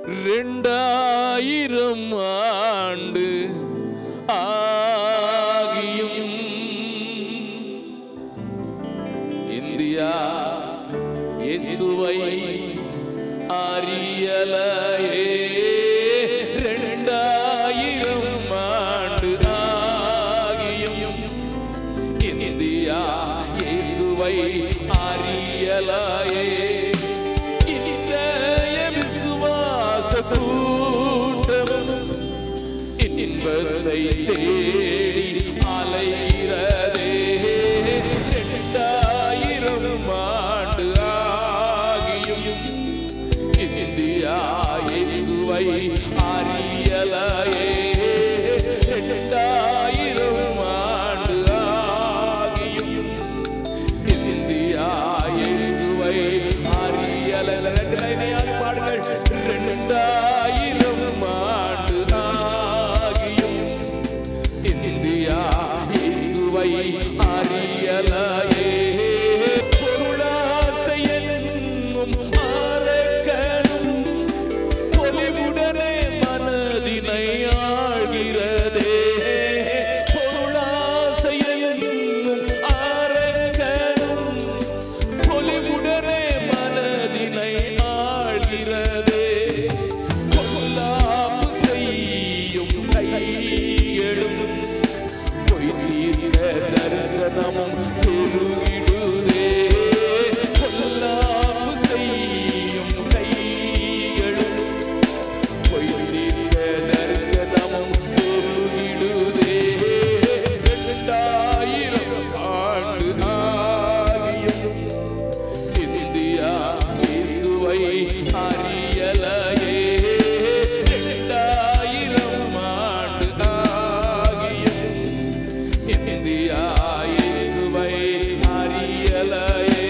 ரெண்டாயிரம் ஆண்டு ஆகியும் இந்தியா இயேசுவை அறியலையே ரெண்டாயிரம் ஆண்டு ஆகியும் இந்தியா இயேசுவை அறியலையே இனிய விசுவாச கூட்டம் இன்பத்தை தேடி அலைகிறதே இரண்டாயிரம் ஆண்டு ஆகியும் இந்தியா இயேசுவை அறியலையே இரண்டாயிரம் ஆண்டு ஆகியும் இந்தியா இயேசுவை அறியல ரெண்டு லைனையாக பாடுங்கள் ரெண்டாயிரம் ஆண்டு ஆகியும் இந்தியா இயேசுவை அறியலையே பொருளாசை என்னும் அரக்கனும் பொலிவுடனே மனதினை ஆழ்கிறதே பொருளாசை என்னும் அரக்கனும் பொலிவுடனே மனதினை ஆழ்கிறதே பொல்லாப்பு செய்யும் கையெழும் பொய் தீர்க்க தரிசனமும் பெருகிடுதே பொல்லாப்பு செய்யும் கையெழும் பொய் தீர்க்க தரிசனமும் பெருகிடுதே இரண்டாயிரம் ஆண்டு ஆகியும் இந்தியா இயேசுவை அறியலையே இரண்டாயிரம் ஆண்டு ஆகியும் இந்தியா இயேசுவை அறியலையே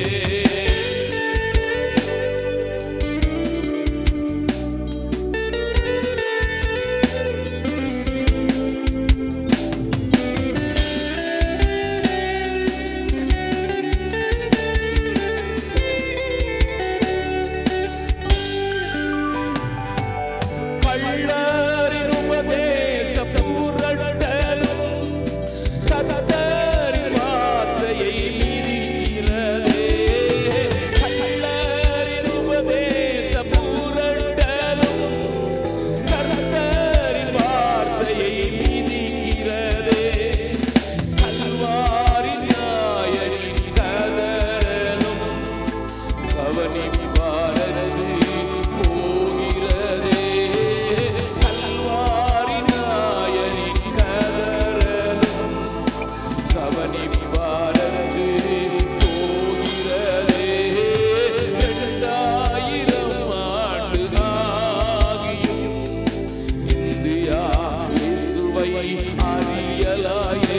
கள்ளரின் உபதேச பூரட்டலும் கர்த்தரின் வார்த்தையை மீறுகிறதே. கள்ளரின் உபதேச பூரட்டலும் கர்த்தரின் வார்த்தையை மீறுகிறதே. கல்வாரி நாயனின் கதறலும் கவனிப்பாரற்று போகிறதே. கல்வாரி நாயனின் கதறலும் கவனிப்பாரற்று போகிறதே. இரண்டாயிரம் ஆண்டு ஆகியும் இந்தியா இயேசுவை அறியலாயே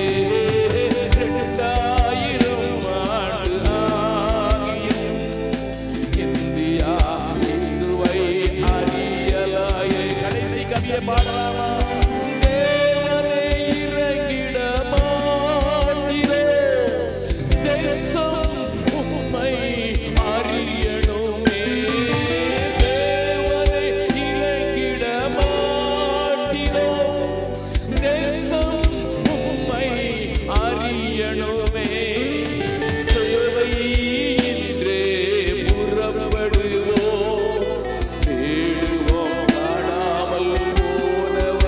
இரண்டாயிரம் ஆண்டு ஆகியும் இந்தியா இயேசுவை அறியலாயே கடைசி கவியை பாடலாமா தேவனை இறங்கிட மாட்டீரோ தேசம் உம்மை அறியணுமே தேவனை இறங்கிட மாட்டீரோ தேசம் உம்மை அறியணுமே தேவை இன்றே புறப்படுவோம் தேடுவோம் காணாமல் போனவரை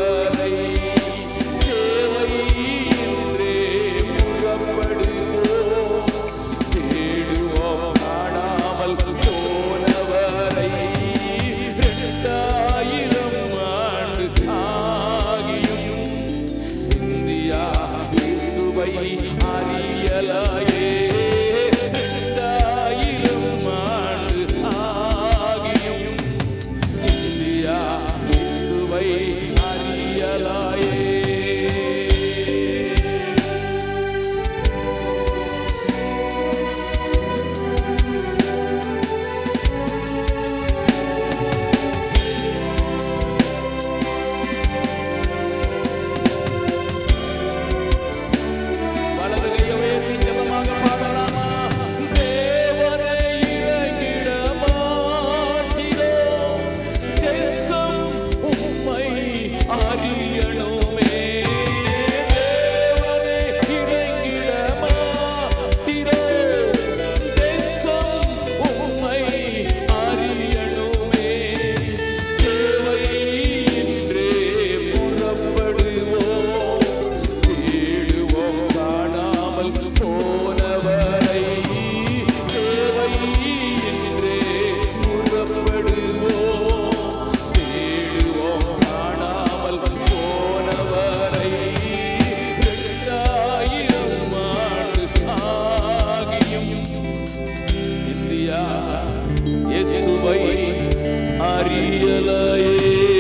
அறியலையே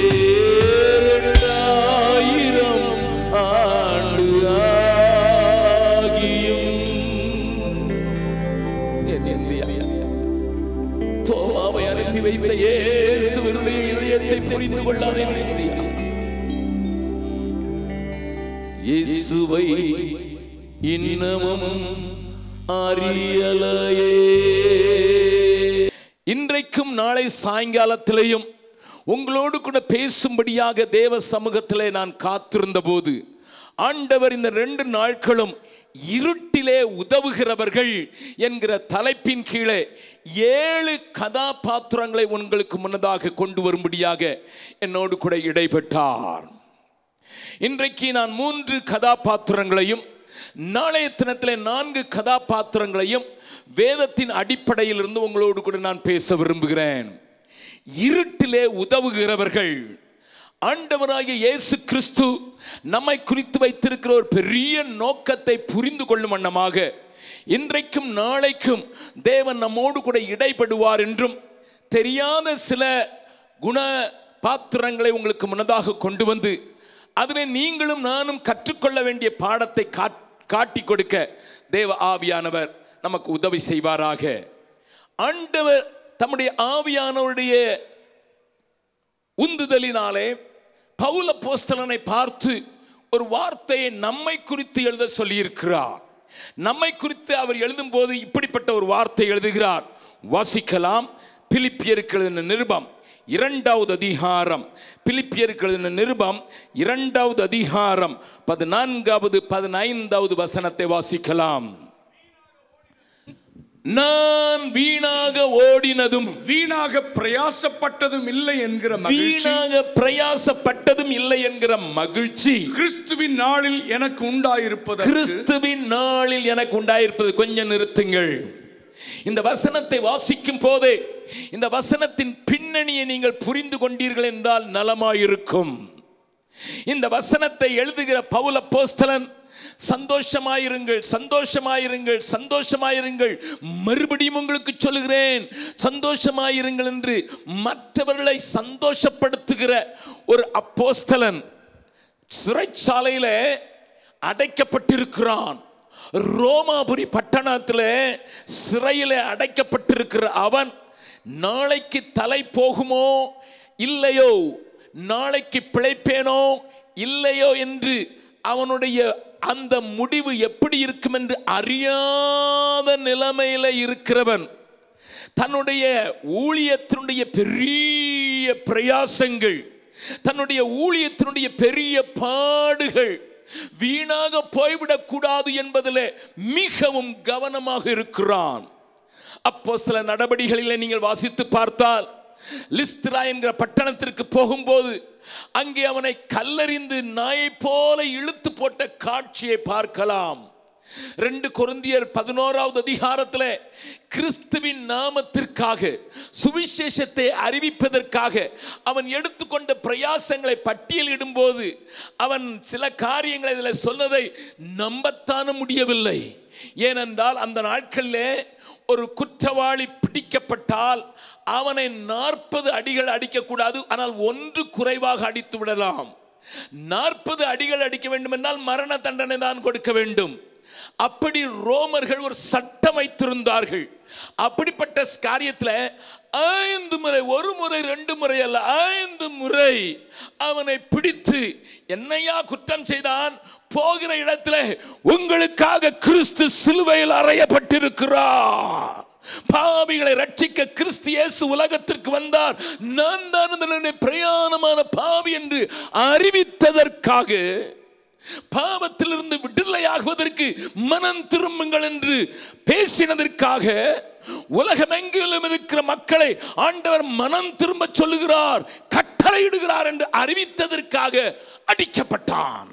இரண்டாயிரம் ஆண்டு ஆகியும் என் இந்தியா தோமாவை அனுப்பி வைத்த இயேசுவினுடைய இதயத்தை புரிந்து கொள்ளாத என் இந்தியா இயேசுவை இன்னமும் அறியலையே இன்றைக்கும் நாளை சாயங்காலத்திலேயும் உங்களோடு கூட பேசும்படியாக தேவ சமூகத்திலே நான் காத்திருந்த போது ஆண்டவர் இந்த ரெண்டு நாட்களும் இருட்டிலே உதவுகிறவர்கள் என்கிற தலைப்பின் கீழே ஏழு கதாபாத்திரங்களை உங்களுக்கு முன்னதாக கொண்டு வரும்படியாக என்னோடு கூட இடைப்பட்டார் இன்றைக்கு நான் மூன்று கதாபாத்திரங்களையும் நாளைய தினத்திலே நான்கு கதாபாத்திரங்களையும் வேதத்தின் அடிப்படையில் இருந்து உங்களோடு கூட நான் பேச விரும்புகிறேன் இருட்டிலே உதவுகிறவர்கள் ஆண்டவராகிய இயேசு கிறிஸ்து நம்மை குறித்து வைத்திருக்கிற ஒரு பெரிய நோக்கத்தை புரிந்து கொள்ளும் வண்ணமாக இன்றைக்கும் நாளைக்கும் தேவன் நம்மோடு கூட இடைப்படுவார் என்றும் தெரியாத சில குண பாத்திரங்களை உங்களுக்கு முன்னதாக கொண்டு வந்து அதில் நீங்களும் நானும் கற்றுக்கொள்ள வேண்டிய பாடத்தை காட்- காட்டி கொடுக்க தேவ ஆவியானவர் நமக்கு உதவி செய்வாராக ஆண்டவர் தம்முடைய ஆவியானவருடைய உந்துதலினாலே பவுல போஸ்தலனை பார்த்து ஒரு வார்த்தையை நம்மை குறித்து எழுத சொல்லியிருக்கிறார் நம்மை குறித்து அவர் எழுதும்போது இப்படிப்பட்ட ஒரு வார்த்தை எழுதுகிறார் வாசிக்கலாம் பிலிப்பியருக்கு எழுதின நிருபம் இரண்டாவது அதிகாரம் பிலிப்பியருக்கு எழுதின நிருபம் இரண்டாவது அதிகாரம் பதினான்காவது பதினைந்தாவது வசனத்தை வாசிக்கலாம் நான் வீணாக ஓடினதும் வீணாக பிரயாசப்பட்டதும் இல்லை என்கிற மகிழ்ச்சி வீணாக பிரயாசப்பட்டதும் இல்லை என்கிற மகிழ்ச்சி கிறிஸ்துவின் நாளில் எனக்கு உண்டாயிருப்பது கிறிஸ்துவின் நாளில் எனக்கு உண்டாயிருப்பது கொஞ்சம் நிறுத்துங்கள் இந்த வசனத்தை வாசிக்கும் போதே இந்த வசனத்தின் பின்னணியை நீங்கள் புரிந்து கொண்டீர்கள் என்றால் நலமாயிருக்கும் இந்த வசனத்தை எழுதுகிற பவுல போஸ்தலன் சந்தோஷமாயிருங்கள் சந்தோஷமாயிருங்கள் சந்தோஷமாயிருங்கள் மறுபடியும் உங்களுக்கு சொல்லுகிறேன் சந்தோஷமாயிருங்கள் என்று மற்றவர்களை சந்தோஷப்படுத்துகிற ஒரு அப்போஸ்தலன் சிறைச்சாலையில அடைக்கப்பட்டிருக்கிறான் ரோமாபுரி பட்டணத்தில் சிறையில் அடைக்கப்பட்டிருக்கிற அவன் நாளைக்கு தலை போகுமோ இல்லையோ நாளைக்கு பிழைப்பேனோ இல்லையோ என்று அவனுடைய அந்த முடிவு எப்படி இருக்கும் என்று அறியாத நிலைமையில இருக்கிறவன் தன்னுடைய ஊழியத்தினுடைய பெரிய பிரயாசங்கள் தன்னுடைய ஊழியத்தினுடைய பெரிய பாடுகள் வீணாக போய்விடக் கூடாது என்பதில் மிகவும் கவனமாக இருக்கிறான் அப்போ சில நடவடிக்கைகளிலே நீங்கள் வாசித்து பார்த்தால் லிஸ்திரா என்கிற பட்டணத்திற்கு போகும்போது அங்கே அவனை கல்லறிந்து நாயைப் போல இழுத்து போட்ட காட்சியை பார்க்கலாம் ரெண்டு கொரிந்தியர் பதினோராவது அதிகாரத்தில் கிறிஸ்துவின் நாமத்திற்காக சுவிசேஷத்தை அறிவிப்பதற்காக அவன் எடுத்துக்கொண்ட பிரயாசங்களை பட்டியலிடும்போது அவன் சில காரியங்களை இதில் சொன்னதை நம்பத்தான முடியவில்லை ஏனென்றால் அந்த நாட்களிலே ஒரு குற்றவாளி பிடிக்கப்பட்டால் அவனை நாற்பது அடிகள் அடிக்கக்கூடாது ஆனால் ஒன்று குறைவாக அடித்து விடலாம் நாற்பது அடிகள் அடிக்க வேண்டும் என்றால் மரண தண்டனை தான் கொடுக்க வேண்டும் அப்படி ரோமர்கள் ஒரு சட்டம் வைத்திருந்தார்கள் அப்படிப்பட்ட காரியத்தில் ஐந்து முறை ஒரு முறை ரெண்டு முறை அல்ல ஐந்து முறை அவனை பிடித்து என்னையா குற்றம் செய்தான் போகிற இடத்துல உங்களுக்காக கிறிஸ்து சிலுவையில் அறையப்பட்டிருக்கிறார் பாவிகளை ரட்சிக்க கிறிஸ்து இயேசு உலகத்திற்கு வந்தார் நான் தான் அதனுடைய பிரயாணமான பாவி என்று அறிவித்ததற்காக பாவத்திலிருந்து விடுதலையாகுவதற்கு மனம் திரும்புங்கள் என்று பேசினதற்காக உலகமெங்கிலும் இருக்கிற மக்களை ஆண்டவர் மனம் திரும்ப சொல்லுகிறார் கட்டளையிடுகிறார் என்று அறிவித்ததற்காக அடிக்கப்பட்டான்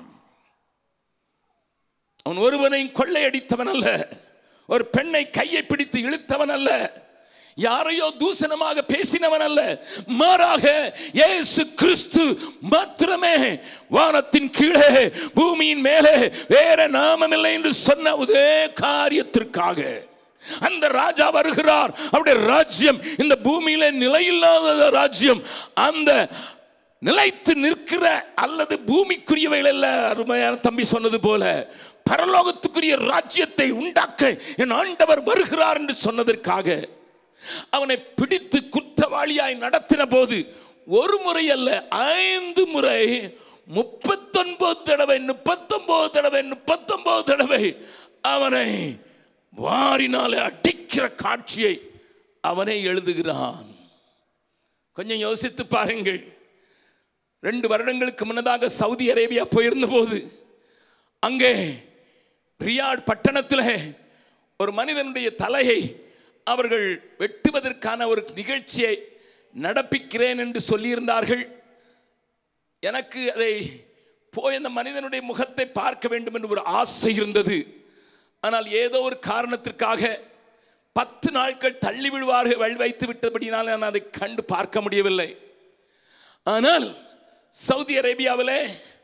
அவன் ஒருவனையும் கொள்ளையடித்தவன் அல்ல ஒரு பெண்ணை கையை பிடித்து இழுத்தவன் அல்ல யாரையோ தூசணமாக பேசினவன் அல்ல மாறாக இயேசு கிறிஸ்து மாத்திரமே வானத்தின் கீழே பூமியின் மேலே வேற நாமமில்லை என்று சொன்ன ஒரே காரியத்திற்காக அந்த ராஜா வருகிறார் அவருடைய ராஜ்யம் இந்த பூமியில நிலையில்லாத ராஜ்யம் அந்த நிலைத்து நிற்கிற அல்லது பூமிக்குரியவைகள் அல்ல அருமையான தம்பி சொன்னது போல பரலோகத்துக்குரிய ராஜ்யத்தை உண்டாக்க என் ஆண்டவர் வருகிறார் என்று சொன்னதற்காக அவனை பிடித்து குற்றவாளியாய் நடத்தின போது ஒரு முறை அல்ல ஐந்து முறை முப்பத்தொன்பது தடவை முப்பத்தொன்பது தடவை முப்பத்தொன்பது தடவை அவனை வாரினாலே அடிக்கிற காட்சியை அவனே எழுதுகிறான் கொஞ்சம் யோசித்து பாருங்கள் ரெண்டு வருடங்களுக்கு முன்னதாக சவுதி அரேபியா போயிருந்த போது அங்கே ரியாட் பட்டணத்தில் ஒரு மனிதனுடைய தலையை அவர்கள் வெட்டுவதற்கான ஒரு நிகழ்ச்சியை நடப்பிக்கிறேன் என்று சொல்லியிருந்தார்கள் எனக்கு அதை போய் அந்த மனிதனுடைய முகத்தை பார்க்க வேண்டும் என்று ஒரு ஆசை இருந்தது ஆனால் ஏதோ ஒரு காரணத்திற்காக பத்து நாட்கள் தள்ளி விடுவார்கள் வழி வைத்து விட்டபடினால் நான் அதை கண்டு பார்க்க முடியவில்லை ஆனால் சவுதி அரேபியாவிலே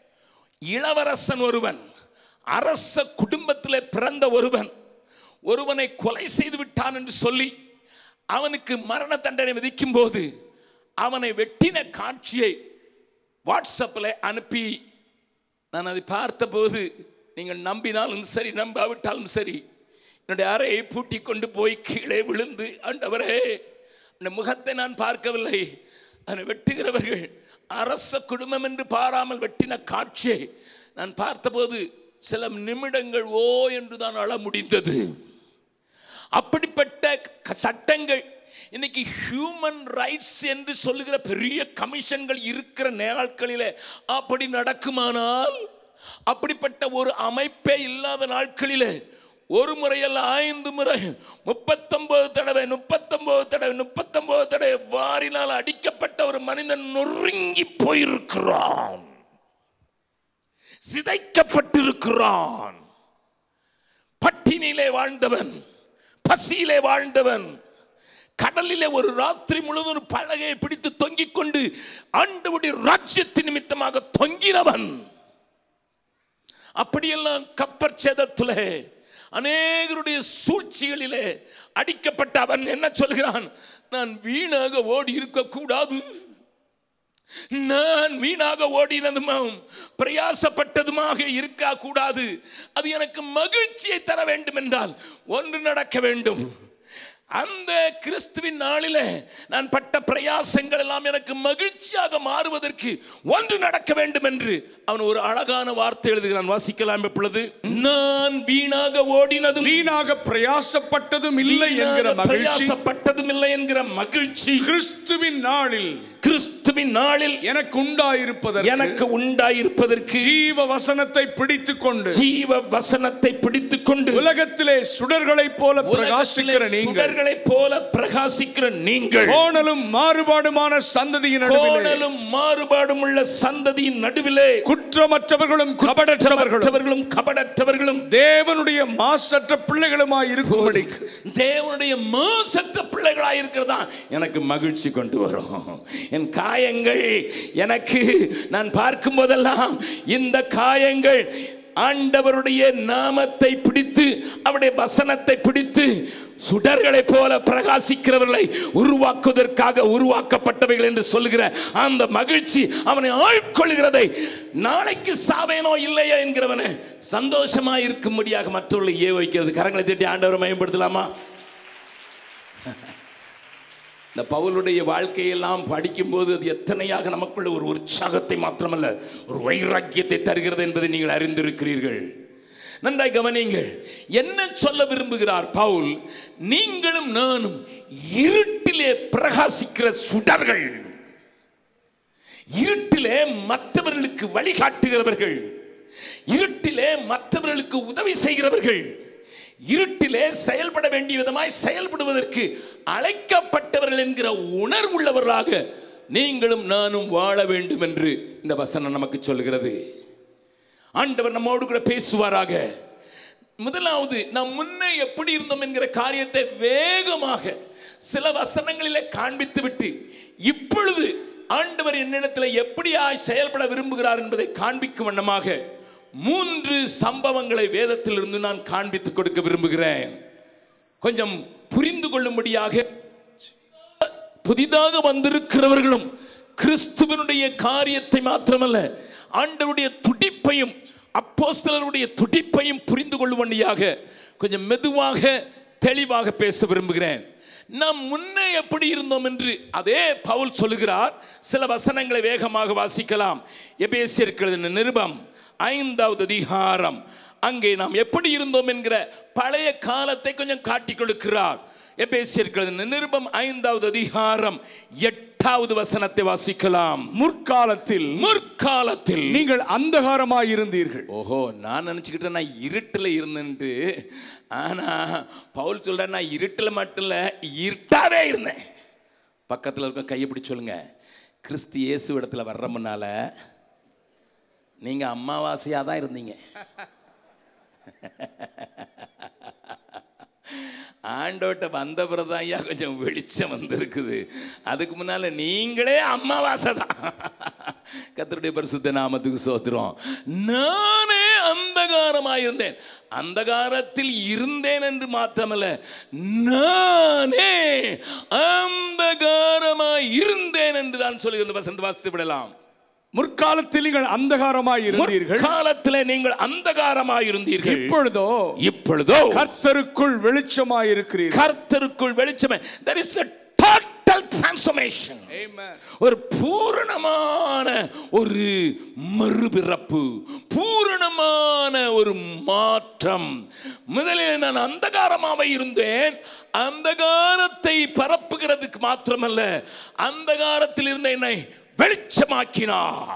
இளவரசன் ஒருவன் அரச குடும்பத்திலே பிறந்த ஒருவன் ஒருவனை கொலை செய்து விட்டான் என்று சொல்லி அவனுக்கு மரண தண்டனை விதிக்கும் போது அவனை வெட்டின காட்சியை வாட்ஸ்அப்பில் அனுப்பி நான் அதை பார்த்தபோது நீங்கள் நம்பினாலும் சரி நம்பாவிட்டாலும் சரி என்னுடைய அறையை பூட்டி கொண்டு போய் கீழே விழுந்து ஆண்டவரே அந்த முகத்தை நான் பார்க்கவில்லை அதனை வெட்டுகிறவர்கள் அரச குடும்பம் என்று பாராமல் வெட்டின காட்சியை நான் பார்த்தபோது சில நிமிடங்கள் ஓ என்று தான் அழ முடிந்தது அப்படிப்பட்ட க- சட்டங்கள் இன்னைக்கு ஹியூமன் ரைட்ஸ் என்று சொல்லுகிற பெரிய கமிஷன்கள் இருக்கிற நாட்களிலே அப்படி நடக்குமானால் அப்படிப்பட்ட ஒரு அமைப்பே இல்லாத நாட்களிலே ஒரு முறையல்ல ஐந்து முறை முப்பத்தொன்பது தடவை முப்பத்தொன்பது தடவை முப்பத்தொன்பது தடவை வாரினால் அடிக்கப்பட்ட ஒரு மனிதன் நொறுங்கி போயிருக்கிறான் சிதைக்கப்பட்டிருக்கிறான் பட்டினியிலே வாழ்ந்தவன் பசியிலே வாழ்ந்தவன் கடலிலே ஒரு ராத்திரி முழுவதும் ஒரு பலகையை பிடித்து தொங்கிக் கொண்டு ஆண்டவுடைய ராஜ்யத்தின் நிமித்தமாக தொங்கினவன் அப்படியெல்லாம் கப்பற் சேதத்திலே அநேகருடைய சூழ்ச்சிகளிலே அடிக்கப்பட்ட அவன் என்ன சொல்கிறான் நான் வீணாக ஓடி இருக்கக்கூடாது நான் வீணாக ஓடினதுமாம் பிரயாசப்பட்டதுமாக இருக்க கூடாது அது எனக்கு மகிழ்ச்சியை தர வேண்டும் என்றால் ஒன்று நடக்க வேண்டும் அந்த கிறிஸ்துவின் நாளிலே நான் பட்ட பிரயாசங்கள் எல்லாம் எனக்கு மகிழ்ச்சியாக மாறுவதற்கு ஒன்று நடக்க வேண்டும் என்று அவன் ஒரு அழகான வார்த்தை எழுதுகிறான் வாசிக்கலாம் எப்பொழுது நான் வீணாக ஓடினதும் வீணாக பிரயாசப்பட்டதும் இல்லை என்கிற வீணாக மகிழ்ச்சி பிரயாசப்பட்டதும் இல்லை என்கிற மகிழ்ச்சி கிறிஸ்துவின் நாளில் கிறிஸ்துவின் நாளில் எனக்கு உண்டாயிருப்பதற்கு எனக்கு உண்டாயிருப்பதற்கு ஜீவ வசனத்தை பிடித்துக் கொண்டு ஜீவ வசனத்தை பிடித்துக் கொண்டு உலகத்திலே சுடர்களைப் போல பிரகாசிக்கிற உலகத்திலே நீங்கள் சுடர்களைப் போல பிரகாசிக்கிற நீங்கள் கோணலும் மாறுபாடுமான சந்ததியின் நடுவிலே கோணலும் மாறுபாடும் உள்ள சந்ததியின் நடுவிலே குற்றமற்றவர்களும் கபடற்றவர்களும் குற்றமற்றவர்களும் கபடற்றவர்களும் தேவனுடைய மாசற்ற பிள்ளைகளுமாய் இருக்கும்படி தேவனுடைய மோசத்த பிள்ளைகளாக இருக்கிறதா எனக்கு மகிழ்ச்சி கொண்டு வரும் என் காயங்கள் எனக்கு நான் பார்க்கும் போதெல்லாம் இந்த காயங்கள் ஆண்டவருடைய நாமத்தை பிடித்து அவருடைய வசனத்தை பிடித்து சுடர்களைப் போல பிரகாசிக்கிறவர்களை உருவாக்குவதற்காக உருவாக்கப்பட்டவைகள் என்று சொல்லுகிற அந்த மகிழ்ச்சி அவனை ஆட்கொள்கிறதை நாளைக்கு சாவேனோ இல்லையா என்கிறவனை சந்தோஷமா இருக்கும்படியாக மற்றவர்களை ஏ வைக்கிறது கரங்களை தட்டி ஆண்டவரை மயப்படுத்தலாமா இந்த பவுலுடைய வாழ்க்கையெல்லாம் படிக்கும்போது அது எத்தனையாக நமக்குள்ள ஒரு உற்சாகத்தை மாத்திரமல்ல ஒரு வைராக்கியத்தை தருகிறது என்பதை நீங்கள் அறிந்திருக்கிறீர்கள் நன்றாய் கவனியுங்கள் என்ன சொல்ல விரும்புகிறார் பவுல் நீங்களும் நானும் இருட்டிலே பிரகாசிக்கிற சுடர்கள் இருட்டிலே மற்றவர்களுக்கு வழிகாட்டுகிறவர்கள் இருட்டிலே மற்றவர்களுக்கு உதவி செய்கிறவர்கள் இருட்டிலே செயல்பட வேண்டிய விதமாய் செயல்படுவதற்கு அழைக்கப்பட்டவர்கள் என்கிற உணர்வுள்ளவர்களாக நீங்களும் நானும் வாழ வேண்டும் என்று இந்த வசனம் நமக்கு சொல்கிறது ஆண்டவர் நம்மோடு கூட பேசுவாராக முதலாவது நாம் முன்னே எப்படி இருந்தோம் என்கிற காரியத்தை வேகமாக சில வசனங்களிலே காண்பித்து விட்டு இப்பொழுது ஆண்டவர் என்னிடத்தில் எப்படியாய் செயல்பட விரும்புகிறார் என்பதை காண்பிக்கும் வண்ணமாக மூன்று சம்பவங்களை வேதத்திலிருந்து நான் காண்பித்துக் கொடுக்க விரும்புகிறேன் கொஞ்சம் புரிந்து கொள்ளும்படியாக புதிதாக வந்திருக்கிறவர்களும் கிறிஸ்துவனுடைய காரியத்தை மாத்திரமல்ல ஆண்டவருடைய துடிப்பையும் அப்போஸ்தலருடைய துடிப்பையும் புரிந்து கொள்ளும்படியாக கொஞ்சம் மெதுவாக தெளிவாக பேச விரும்புகிறேன் நாம் முன்னே எப்படி இருந்தோம் என்று அதே பவுல் சொல்லுகிறார் சில வசனங்களை வேகமாக வாசிக்கலாம் எபேசியர்களது நிருபம் ஐந்தாவது அதிகாரம் அங்கே நாம் எப்படி இருந்தோம் என்கிற பழைய காலத்தை கொஞ்சம் காட்டிக் கொடுக்கிறார் எபேசியர்களது நிருபம் ஐந்தாவது அதிகாரம் எட்டாவது வசனத்தை வாசிக்கலாம் முற்காலத்தில் முற்காலத்தில் நீங்கள் அந்தகாரமாய் இருந்தீர்கள் ஓஹோ நான் நினச்சிக்கிட்டேன் நான் இருட்டில் இருந்தேன்ட்டு ஆனால் பவுல் சொல்கிறேன் நான் இருட்டில் மட்டும் இல்லை இருட்டாவே இருந்தேன் பக்கத்தில் இருக்க கையை பிடிச்சு சொல்லுங்க கிறிஸ்து இயேசு இடத்துல வர்ற முன்னால நீங்கள் அமாவாசையாக தான் இருந்தீங்க ஆண்டோட்ட வந்த பிறதான் ஐயா கொஞ்சம் வெளிச்சம் வந்திருக்குது அதுக்கு முன்னால நீங்களே அம்மாவாசை தான் கத்தருடைய பரிசுத்த நாமத்துக்கு சோத்திரம் நானே அந்தகாரமாயிருந்தேன் அந்தகாரத்தில் இருந்தேன் என்று மாத்திரமல்ல நானே அந்தகாரமாய் இருந்தேன் என்று தான் சொல்லுகிறது வசந்த வாசித்து விடலாம் முற்காலத்தில் நீங்கள் அந்தகாரமாய் இருந்தீர்கள் காலத்திலே நீங்கள் அந்தகாரமாய் இருந்தீர்கள் இப்பொழுதோ இப்பொழுதோ கர்த்தருக்குள் வெளிச்சமாய் இருக்கிறீர்கள் கர்த்தருக்குள் வெளிச்சமே there is a total transformation ஒரு பூரணமான ஒரு மறுபிறப்பு பூரணமான ஒரு மாற்றம் முதலில் நான் அந்தகாரமாக இருந்தேன் அந்தகாரத்தை பரப்புகிறதுக்கு மாத்திரமல்ல அந்தகாரத்தில் இருந்த என்னை வெளிச்சமாக்கினார்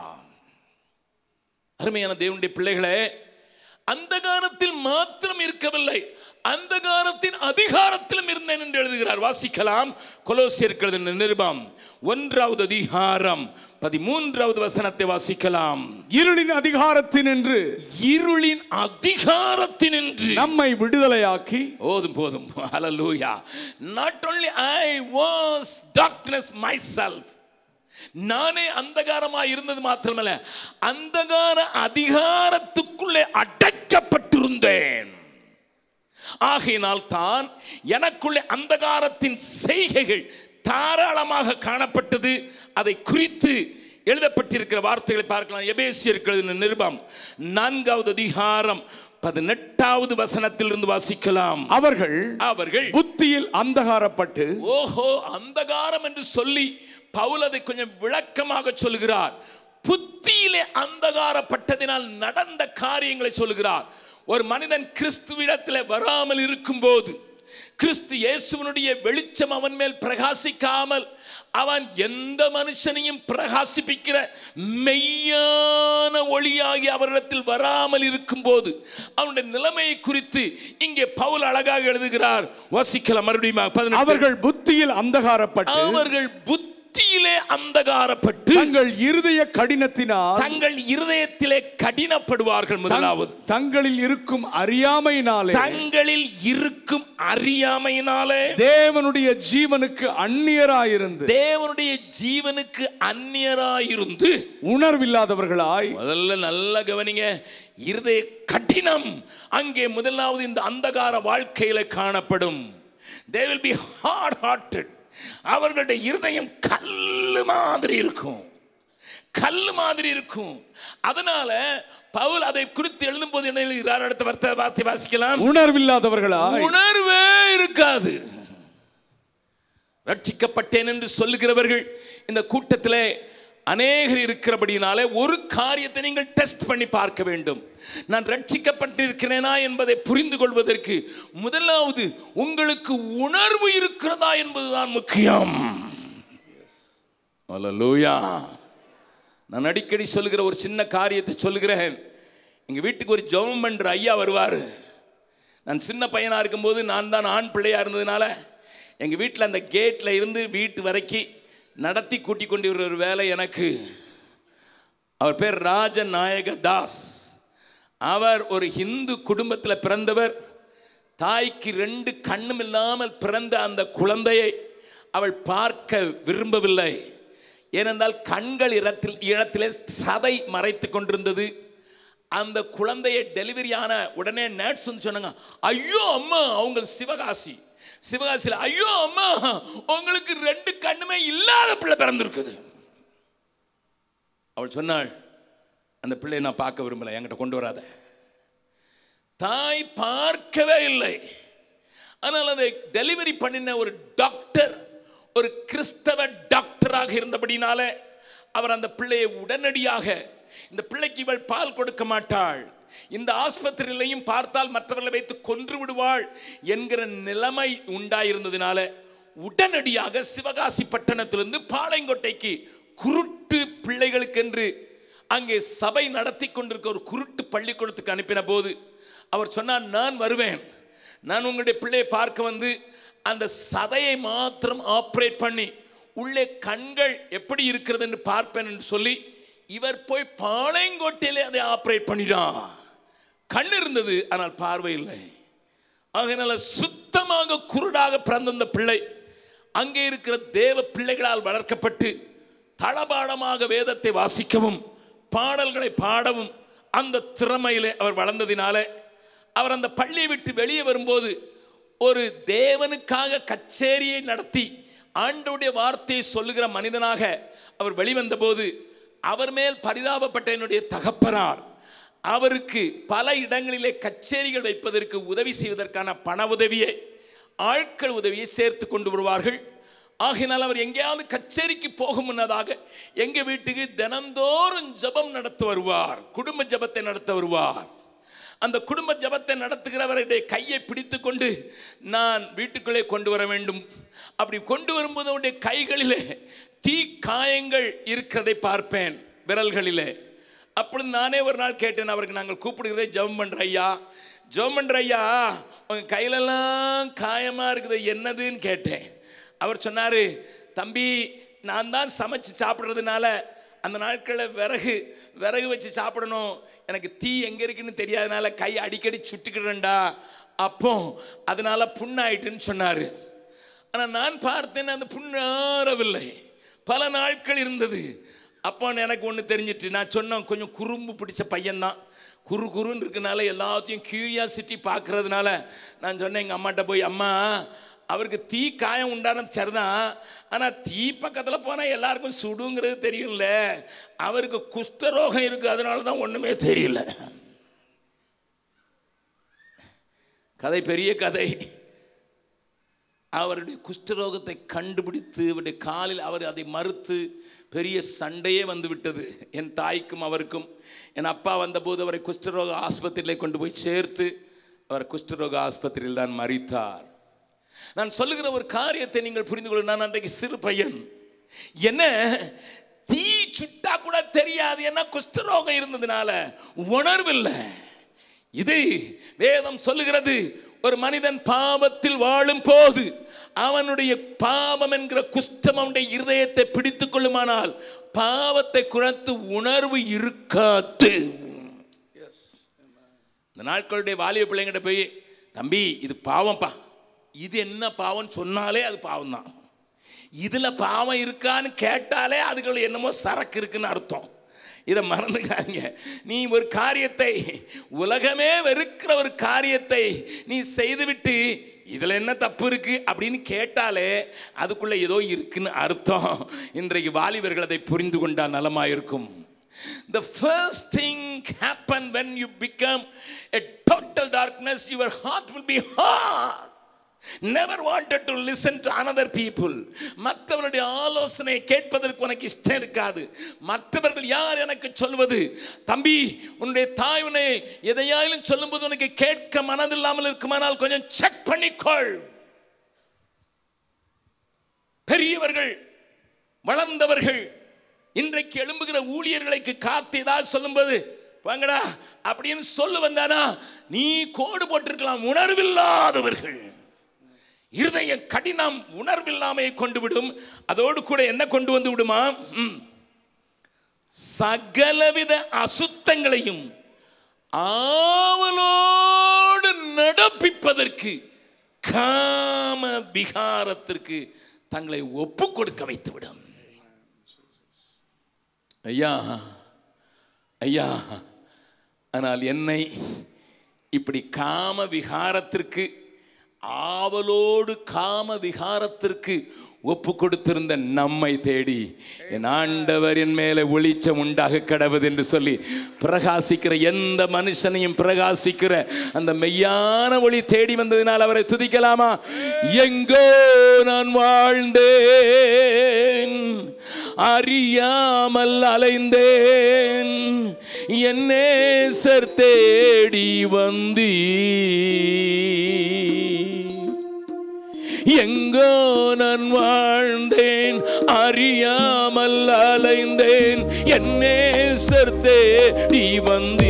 அருமையான தேவனுடைய பிள்ளைகளே அந்தகாரத்தில் மாத்திரம் இருக்கவில்லை அந்தகாரத்தின் அதிகாரத்திலும் இருந்தேன் என்று எழுதுகிறார் வாசிக்கலாம் கொலோசியர்கள் நிருபம் ஒன்றாவது அதிகாரம் பதிமூன்றாவது வசனத்தை வாசிக்கலாம் இருளின் அதிகாரத்தின் என்று இருளின் அதிகாரத்தினின்று நம்மை விடுதலையாக்கி போதும் போதும் ஹalleluya not only i was darkness myself நானே அந்தகாரமாய் இருந்தது மாத்திரமல்ல அந்தகார அதிகாரத்துக்குள்ளே அடைக்கப்பட்டிருந்தேன் ஆகையினால் தான் எனக்குள்ளே அந்தகாரத்தின் செய்கைகள் தாராளமாக காணப்பட்டது அதை குறித்து எழுதப்பட்டிருக்கிற வார்த்தைகளை பார்க்கலாம் எபேசியர்கள் நிருபம் நான்காவது அதிகாரம் பதினெட்டாவது வசனத்திலிருந்து வாசிக்கலாம் அவர்கள் அவர்கள் புத்தியில் அந்தகாரப்பட்டு ஓஹோ அந்தகாரம் என்று சொல்லி பவுல் அதை கொஞ்சம் விளக்கமாக சொல்கிறார் புத்தியிலே அந்தகாரப்பட்டதினால் நடந்த காரியங்களை சொல்கிறார் ஒரு மனிதன் கிறிஸ்துவிடத்தில் வராமல் இருக்கும்போது கிறிஸ்து இயேசுவனுடைய வெளிச்சம் அவன் மேல் பிரகாசிக்காமல் அவன் எந்த மனுஷனையும் பிரகாசிப்பிக்கிற மெய்யான ஒளியாகி அவரிடத்தில் வராமல் இருக்கும்போது அவனுடைய நிலைமையை குறித்து இங்கே பவுல் அழகாக எழுதுகிறார் வாசிக்கலாம் மறுபடியும் பதினெட்டு. அவர்கள் புத்தியில் அந்தகாரப்பட்டு அவர்கள் புத்தியிலே அந்தகாரப்பட்டு தங்கள் இருதய கடினத்தினால் தங்கள் இருதயத்திலே கடினப்படுவார்கள் முதலாவது தங்- தங்களில் இருக்கும் அறியாமையினாலே தங்களில் இருக்கும் அறியாமையினாலே தேவனுடைய ஜீவனுக்கு அந்நியராயிருந்து தேவனுடைய ஜீவனுக்கு அந்நியராயிருந்து உணர்வில்லாதவர்களாய் முதல்ல நல்லா கவனிங்க இருதய கடினம் அங்கே முதலாவது இந்த அந்தகார வாழ்க்கையில காணப்படும் they will be hard hearted அவர்களுடைய இருதயம் கல்லு மாதிரி இருக்கும் கல்லு மாதிரி இருக்கும் அதனால பவுல் அதை குறித்து எழுதும் போது என்ன எழுதுகிறார் அடுத்த வார்த்தை வார்த்தை வாசிக்கலாம் உணர்வில்லாதவர்களாய் உணர்வே இருக்காது ரட்சிக்கப்பட்டேன் என்று சொல்லுகிறவர்கள் இந்த கூட்டத்திலே அநேகர் இருக்கிறபடினாலே ஒரு காரியத்தை நீங்கள் டெஸ்ட் பண்ணி பார்க்க வேண்டும் நான் ரட்சிக்கப்பட்டிருக்கிறேனா என்பதை புரிந்து கொள்வதற்கு முதலாவது உங்களுக்கு உணர்வு இருக்கிறதா என்பதுதான் முக்கியம் அல்லேலூயா நான் அடிக்கடி சொல்லுகிற ஒரு சின்ன காரியத்தை சொல்லுகிறேன் எங்கள் வீட்டுக்கு ஒரு ஜெபம் பண்ற ஐயா வருவார் நான் சின்ன பையனாக இருக்கும்போது நான் தான் ஆண் பிள்ளையாக இருந்ததுனால எங்கள் வீட்டில் அந்த கேட்டில் இருந்து வீட்டு வரைக்கும் நடத்தி கூட்டி கொண்டு வர ஒரு வேலை எனக்கு அவர் பேர் ராஜநாயக தாஸ் அவர் ஒரு இந்து குடும்பத்தில் பிறந்தவர் தாய்க்கு ரெண்டு கண்ணும் இல்லாமல் பிறந்த அந்த குழந்தையை அவள் பார்க்க விரும்பவில்லை ஏனென்றால் கண்கள் இடத்தில் இடத்திலே சதை மறைத்து கொண்டிருந்தது அந்த குழந்தையை டெலிவரி ஆன உடனே நர்ஸ் வந்து சொன்னாங்க ஐயோ அம்மா அவங்க சிவகாசி சிவகாசியில் ஐயோ அம்மா உங்களுக்கு ரெண்டு கண்ணுமே இல்லாத பிள்ளை பிறந்திருக்குது அவள் சொன்னாள் அந்த பிள்ளையை நான் பார்க்க விரும்பல என்கிட்ட கொண்டு வராத தாய் பார்க்கவே இல்லை ஆனால் அதை டெலிவரி பண்ணின ஒரு டாக்டர் ஒரு கிறிஸ்தவ டாக்டராக இருந்தபடினால அவர் அந்த பிள்ளையை உடனடியாக இந்த பிள்ளைக்கு இவள் பால் கொடுக்க மாட்டாள் இந்த ஆஸ்பத்திரியிலையும் பார்த்தால் மற்றவர்களை வைத்து கொன்று விடுவாள் என்கிற நிலைமை உண்டாயிருந்ததினால உடனடியாக சிவகாசி பட்டணத்திலிருந்து பாளையங்கோட்டைக்கு குருட்டு பிள்ளைகளுக்கென்று அங்கே சபை நடத்தி கொண்டிருக்க ஒரு குருட்டு பள்ளிக்கூடத்துக்கு அனுப்பின போது அவர் சொன்னார் நான் வருவேன் நான் உங்களுடைய பிள்ளையை பார்க்க வந்து அந்த சதையை மாத்திரம் ஆப்ரேட் பண்ணி உள்ளே கண்கள் எப்படி இருக்கிறது என்று பார்ப்பேன் என்று சொல்லி இவர் போய் பாளையங்கோட்டையிலே அதை ஆப்ரேட் பண்ணிடான் கண் இருந்தது ஆனால் பார்வை இல்லை ஆகையினால சுத்தமாக குருடாக பிறந்த அந்த பிள்ளை அங்கே இருக்கிற தேவ பிள்ளைகளால் வளர்க்கப்பட்டு தளபாடமாக வேதத்தை வாசிக்கவும் பாடல்களை பாடவும் அந்த திறமையிலே அவர் வளர்ந்ததினாலே அவர் அந்த பள்ளியை விட்டு வெளியே வரும்போது ஒரு தேவனுக்காக கச்சேரியை நடத்தி ஆண்டவுடைய வார்த்தையை சொல்லுகிற மனிதனாக அவர் வெளிவந்த போது அவர் மேல் பரிதாபப்பட்ட என்னுடைய தகப்பனார் அவருக்கு பல இடங்களிலே கச்சேரிகள் வைப்பதற்கு உதவி செய்வதற்கான பண உதவியை ஆட்கள் உதவியை சேர்த்து கொண்டு வருவார்கள் ஆகினால் அவர் எங்கேயாவது கச்சேரிக்கு போகும் முன்னதாக எங்க வீட்டுக்கு தினந்தோறும் ஜெபம் நடத்த வருவார் குடும்ப ஜெபத்தை நடத்த வருவார் அந்த குடும்ப ஜெபத்தை நடத்துகிறவருடைய கையை பிடித்து கொண்டு நான் வீட்டுக்குள்ளே கொண்டு வர வேண்டும் அப்படி கொண்டு வரும்போது அவருடைய கைகளிலே தீ காயங்கள் இருக்கிறதை பார்ப்பேன் விரல்களிலே அப்பொழுது நானே ஒரு நாள் கேட்டேன் அவருக்கு நாங்கள் கூப்பிடுகிறதே ஜெபம் பண்ற ஐயா ஜெபம் பண்ற ஐயா உங்க கையிலெல்லாம் காயமா இருக்குது என்னதுன்னு கேட்டேன் அவர் சொன்னாரு தம்பி நான் தான் சமைச்சு சாப்பிட்றதுனால அந்த நாட்களில் விறகு விறகு வச்சு சாப்பிடணும் எனக்கு தீ எங்கே இருக்குன்னு தெரியாதனால கை அடிக்கடி சுட்டுக்கிடுறேன்டா அப்போ அதனால புண்ணாயிட்டுன்னு சொன்னார் ஆனால் நான் பார்த்தேன் அந்த புண்ணாறவில்லை பல நாட்கள் இருந்தது அப்போ எனக்கு ஒன்று தெரிஞ்சிட்டு நான் சொன்னேன் கொஞ்சம் குறும்பு பிடிச்ச பையன்தான் குறு குறுன்னு இருக்கனால எல்லாத்தையும் கியூரியாசிட்டி பார்க்கறதுனால நான் சொன்னேன் எங்கள் அம்மாட்ட போய் அம்மா அவருக்கு தீ காயம் உண்டானது சரிதான் ஆனால் தீ பக்கத்தில் போனால் எல்லாருக்கும் சுடுங்கிறது தெரியும்ல அவருக்கு குஷ்டரோகம் இருக்குது அதனால தான் ஒன்றுமே தெரியல கதை பெரிய கதை அவருடைய குஷ்டரோகத்தை கண்டுபிடித்து அவருடைய காலில் அவர் அதை மறுத்து பெரிய சண்டையே வந்து விட்டது என் தாய்க்கும் அவருக்கும் என் அப்பா வந்தபோது அவரை குஷ்டரோக ஆஸ்பத்திரியிலே கொண்டு போய் சேர்த்து அவர் குஷ்டரோக ஆஸ்பத்திரியில் தான் மறித்தார் நான் சொல்லுகிற ஒரு காரியத்தை நீங்கள் புரிந்து கொள்ள நான் அன்றைக்கு சிறு பையன் என்ன தீ சுட்டா கூட தெரியாது என்ன குஷ்டரோகம் இருந்ததுனால உணர்வில்லை இது வேதம் சொல்லுகிறது ஒரு மனிதன் பாவத்தில் வாழும் போது அவனுடைய பாவம் என்கிற குஷ்டம் அவனுடைய இருதயத்தை பிடித்துக் கொள்ளுமானால் பாவத்தை குறைத்து உணர்வு இருக்காது இந்த நாட்களுடைய வாலிப பிள்ளைங்கிட்ட போய் தம்பி இது பாவம்ப்பா இது என்ன பாவம் சொன்னாலே அது பாவம் தான் இதில் பாவம் இருக்கான்னு கேட்டாலே அதுக்குள்ள என்னமோ சரக்கு இருக்குன்னு அர்த்தம் இதை மறந்துக்காதீங்க நீ ஒரு காரியத்தை உலகமே வெறுக்கிற ஒரு காரியத்தை நீ செய்துவிட்டு இதில் என்ன தப்பு இருக்கு அப்படின்னு கேட்டாலே அதுக்குள்ள ஏதோ இருக்குன்னு அர்த்தம் இன்றைக்கு வாலிபர்கள் அதை புரிந்து கொண்டால் நலமாக இருக்கும் The first thing happen when you become a total darkness, your heart will be hard. never wanted to listen to another people மற்றவருடைய ஆலோசனை கேட்பதற்கு உனக்கு இஷ்டம் இருக்காது மற்றவர்கள் யார் எனக்கு சொல்வது தம்பி உன்னுடைய தாய் உன்னை எதையாயிலும் சொல்லும்போது உனக்கு கேட்க மனதில்லாமல் இருக்குமானால் கொஞ்சம் செக் பண்ணிக்கொள் பெரியவர்கள் வளர்ந்தவர்கள் இன்றைக்கு எழும்புகிற ஊழியர்களுக்கு காத்து ஏதாவது சொல்லும்போது வாங்கடா அப்படின்னு சொல்லு வந்தானா நீ கோடு போட்டிருக்கலாம் உணர்வில்லாதவர்கள் இருதய கடினம் உணர்வில்லாமையை கொண்டு விடும் அதோடு கூட என்ன கொண்டு வந்து விடுமா ம். சகலவித அசுத்தங்களையும் ஆவலோடு நடப்பிப்பதற்கு காம விகாரத்திற்கு தங்களை ஒப்பு கொடுக்க வைத்து விடும் ஐயா ஐயா ஆனால் என்னை இப்படி காம விகாரத்திற்கு ஆவலோடு காம விகாரத்திற்கு ஒப்பு கொடுத்திருந்த நம்மை தேடி என் ஆண்டவர் என் மேலே ஒளிச்சம் உண்டாக கடவுது என்று சொல்லி பிரகாசிக்கிற எந்த மனுஷனையும் பிரகாசிக்கிற அந்த மெய்யான ஒளி தேடி வந்ததினால் அவரை துதிக்கலாமா எங்கோ நான் வாழ்ந்தேன் அறியாமல் அலைந்தேன் என் நேசர் தேடி வந்தீ எங்கோ நான் வாழ்ந்தேன் அறியாமல் அலைந்தேன் என் நேசர் தேடி வந்தீ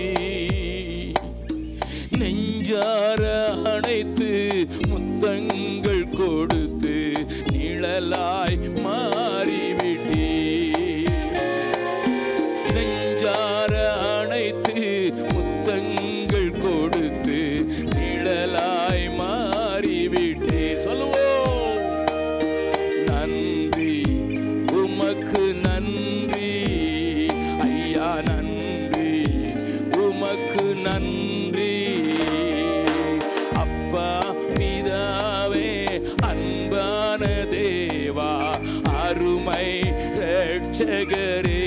நெஞ்சார அணைத்து முத்தங்கள் கொடுத்து நிழலாய் மாறிவிட்டீ நெஞ்சார அணைத்து முத்தங்கள் கொடுத்து நிழலாய் மாறிவிட்டே சொல்லுவோம் நன்றி உமக்கு நன்றி ஐயா நன்றி உமக்கு நன்றி அப்பா பிதாவே அன்பான தேவா அருமை ரட்சகரே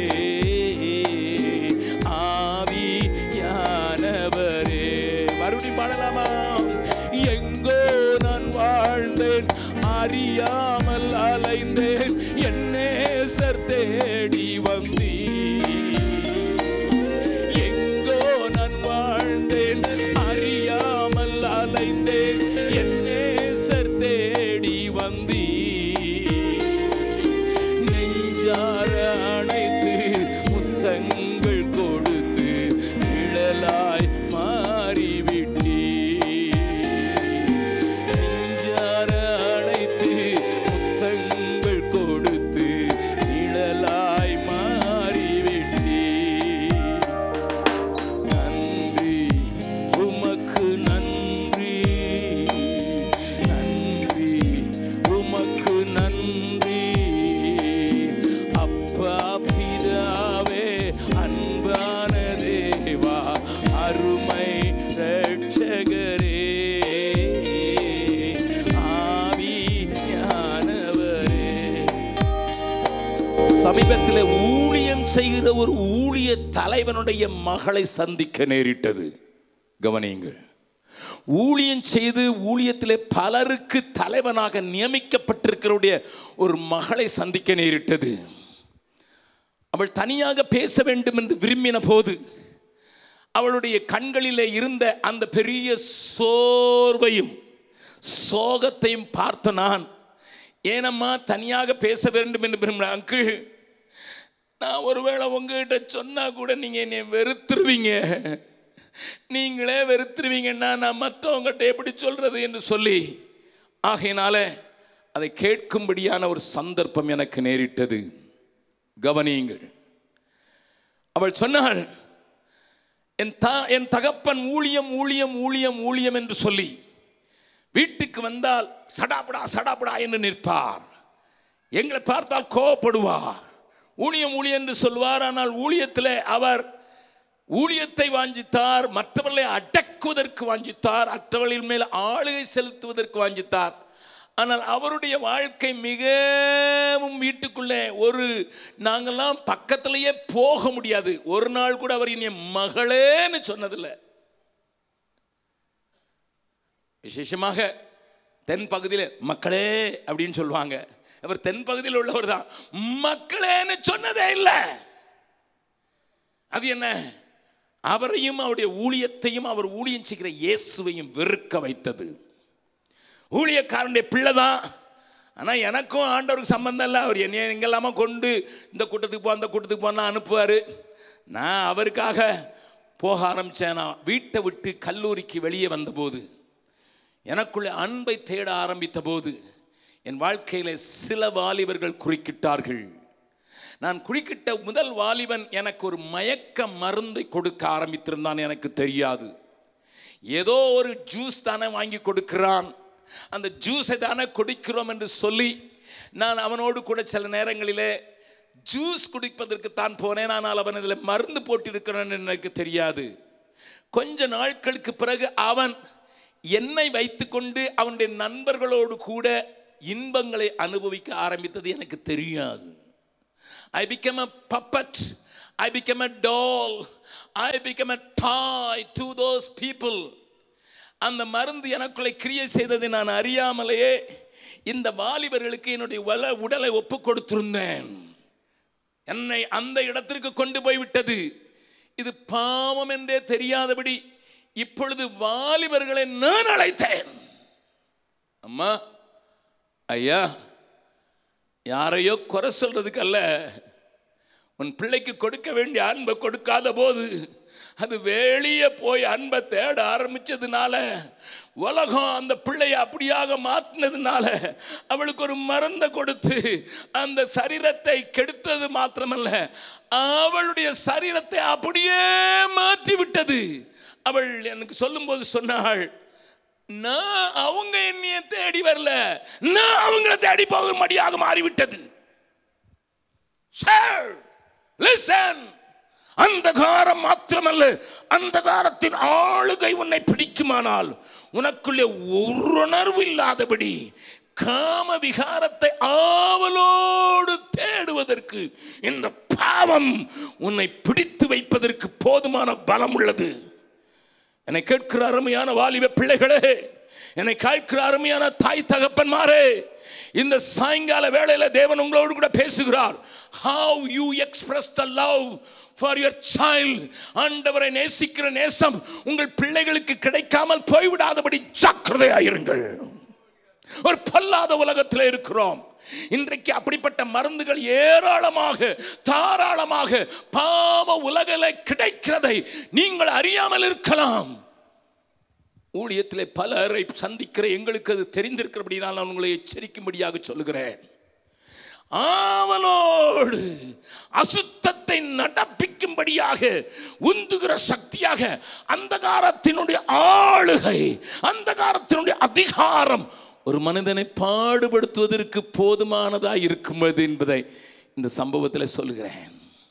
ஆவியானவரே மறுபடியும் பாடலாமா எங்கோ நான் வாழ்ந்தேன் அறியாமல் அலைந்தேன் என் நேசர் தேடி வந்தீ எங்கோ நான் வாழ்ந்தேன் அறியாமல் அலைந்தேன் என் நேசர் தேடி வந்தீ நெஞ்சார அணைத்து முத்தங்கள் கொடுத்து நிழலாய் மாறிவிட்டீ நெஞ்சார அணைத்து முத்தங்கள் கொடுத்து நிழலாய் மாறிவிட்டீ நன்றி உமக்கு நன்றி நன்றி உமக்கு நன்றி அப்பா பிதாவே அன்பான தேவா அருமை ரட்சகரே ஆவியானவரே சமீபத்தில் ஊழியம் செய்கிற ஒரு ஊழிய தலைவனுடைய மகளை சந்திக்க நேரிட்டது கவனியுங்கள் ஊழியம் செய்து ஊழியத்திலே பலருக்கு தலைவனாக நியமிக்கப்பட்டிருக்கிறவுடைய ஒரு மகளை சந்திக்க நேரிட்டது அவள் தனியாக பேச வேண்டும் என்று விரும்பின போது அவளுடைய கண்களிலே இருந்த அந்த பெரிய சோர்வையும் சோகத்தையும் பார்த்த நான் ஏனம்மா தனியாக பேச வேண்டும் என்று விரும்புகிறேன் அங்கிள் நான் ஒருவேளை உங்ககிட்ட சொன்னா கூட நீங்க என்னை வெறுத்துருவீங்க நீங்களே வெறுத்துருவீங்கன்னா நான் மற்றவங்ககிட்ட எப்படி சொல்றது என்று சொல்லி ஆகையினால அதை கேட்கும்படியான ஒரு சந்தர்ப்பம் எனக்கு நேரிட்டது கவனியுங்கள் அவள் சொன்னாள் என் த என் தகப்பன் ஊழியம் ஊழியம் ஊழியம் ஊழியம் என்று சொல்லி வீட்டுக்கு வந்தால் சடாபடா சடாபடா என்று நிற்பார் எங்களை பார்த்தால் கோவப்படுவார் ஊழியம் ஊழியம் என்று சொல்வார் ஆனால் ஊழியத்தில் அவர் ஊழியத்தை வாஞ்சித்தார் மற்றவர்களை அடக்குவதற்கு வாஞ்சித்தார் மற்றவர்களின் மேல் ஆளுகை செலுத்துவதற்கு வாஞ்சித்தார் ஆனால் அவருடைய வாழ்க்கை மிகவும் வீட்டுக்குள்ளே ஒரு நாங்கெல்லாம் பக்கத்திலேயே போக முடியாது ஒரு நாள் கூட அவர் இனி மகளேன்னு சொன்னதில்லை விசேஷமாக தென் பகுதியில் மக்களே அப்படின்னு சொல்லுவாங்க அவர் தென் பகுதியில் உள்ளவர் தான் மக்களேன்னு சொன்னதே இல்லை அது என்ன அவரையும் அவருடைய ஊழியத்தையும் அவர் ஊழியம் செய்கிற இயேசுவையும் வெறுக்க வைத்தது ஊழியக்காரனுடைய பிள்ளை தான் ஆனால் எனக்கும் ஆண்டவருக்கு சம்பந்தம் இல்லை அவர் என்னைய எங்கெல்லாமோ கொண்டு இந்த கூட்டத்துக்கு போ அந்த கூட்டத்துக்கு போனால் அனுப்புவார் நான் அவருக்காக போக ஆரம்பித்தேன் நான் வீட்டை விட்டு கல்லூரிக்கு வெளியே வந்தபோது எனக்குள்ளே அன்பை தேட ஆரம்பித்த போது என் வாழ்க்கையில் சில வாலிபர்கள் குறுக்கிட்டார்கள் நான் குறுக்கிட்ட முதல் வாலிபன் எனக்கு ஒரு மயக்க மருந்தை கொடுக்க ஆரம்பித்திருந்தான் எனக்கு தெரியாது ஏதோ ஒரு ஜூஸ் தானே வாங்கி கொடுக்கிறான் அந்த ஜூஸை தானே குடிக்கிறோம் என்று சொல்லி நான் அவனோடு கூட சில நேரங்களிலே ஜூஸ் குடிப்பதற்கு தான் போனேன் ஆனால் அவன் இதில் மருந்து போட்டிருக்கிறான் எனக்கு தெரியாது கொஞ்ச நாட்களுக்கு பிறகு அவன் என்னை வைத்துக்கொண்டு அவனுடைய நண்பர்களோடு கூட இன்பங்களை அனுபவிக்க ஆரம்பித்தது எனக்கு தெரியாது I become a puppet I become a doll I become a toy to those people அந்த மருந்து எனக்குள்ளே கிரியை செய்ததை நான் அறியாமலேயே இந்த வாலிபர்களுக்கு என்னுடைய வள உடலை ஒப்பு கொடுத்திருந்தேன் என்னை அந்த இடத்திற்கு கொண்டு போய் விட்டது இது பாவம் என்றே தெரியாதபடி இப்பொழுது வாலிபர்களை நான் அழைத்தேன் அம்மா ஐயா யாரையோ குறை சொல்றதுக்கு அல்ல உன் பிள்ளைக்கு கொடுக்க வேண்டிய அன்பை கொடுக்காத போது அது வெளியே போய் அன்பை தேட ஆரம்பிச்சதுனால உலகம் அந்த பிள்ளையை அப்படியாக மாற்றினதுனால அவளுக்கு ஒரு மருந்தை கொடுத்து அந்த சரீரத்தை கெடுத்தது மாத்திரமல்ல அவளுடைய சரீரத்தை அப்படியே மாற்றி விட்டது அவள் எனக்கு சொல்லும்போது சொன்னாள் நான் அவங்க என்னைய தேடி வரல நான் அவங்கள தேடி போகும்படியாக மாறிவிட்டது சார் லிசன் அந்தகாரம் மாத்திரமல்ல அந்தகாரத்தின் ஆளுகை உன்னை பிடிக்குமானால் உனக்குள்ளே ஒரு உணர்வு இல்லாதபடி காம விகாரத்தை ஆவலோடு தேடுவதற்கு இந்த பாவம் உன்னை பிடித்து வைப்பதற்கு போதுமான பலம் உள்ளது என்னை கேட்கிற அருமையான வாலிப பிள்ளைகளே என்னை கேட்கிற அருமையான தாய் தகப்பன்மாரே இந்த சாயங்கால வேளையில தேவன் உங்களோடு கூட பேசுகிறார் how you express the love for your child ஆண்டவரை நேசிக்கிற நேசம் உங்கள் பிள்ளைகளுக்கு கிடைக்காமல் போய்விடாதபடி ஜாக்கிரதையாயிருங்கள் ஒரு பொல்லாத உலகத்தில் இருக்கிறோம் இன்றைக்கு அப்படிப்பட்ட மருந்துகள் ஏராளமாக தாராளமாக பாவ உலகில் கிடைக்கிறதை நீங்கள் அறியாமல் இருக்கலாம் ஊழியத்தில் பலரை சந்திக்கிற எங்களுக்கு அது தெரிந்திருக்கிறபடினால் நான் உங்களை எச்சரிக்கும்படியாக சொல்லுகிறேன் ஆவலோடு அசுத்தத்தை நடப்பிக்கும்படியாக உந்துகிற சக்தியாக அந்தகாரத்தினுடைய ஆளுகை அந்தகாரத்தினுடைய அதிகாரம் ஒரு மனிதனை பாடுபடுத்துவதற்கு போதுமானதாக இருக்கும்போது என்பதை இந்த சம்பவத்தில் சொல்லுகிறேன்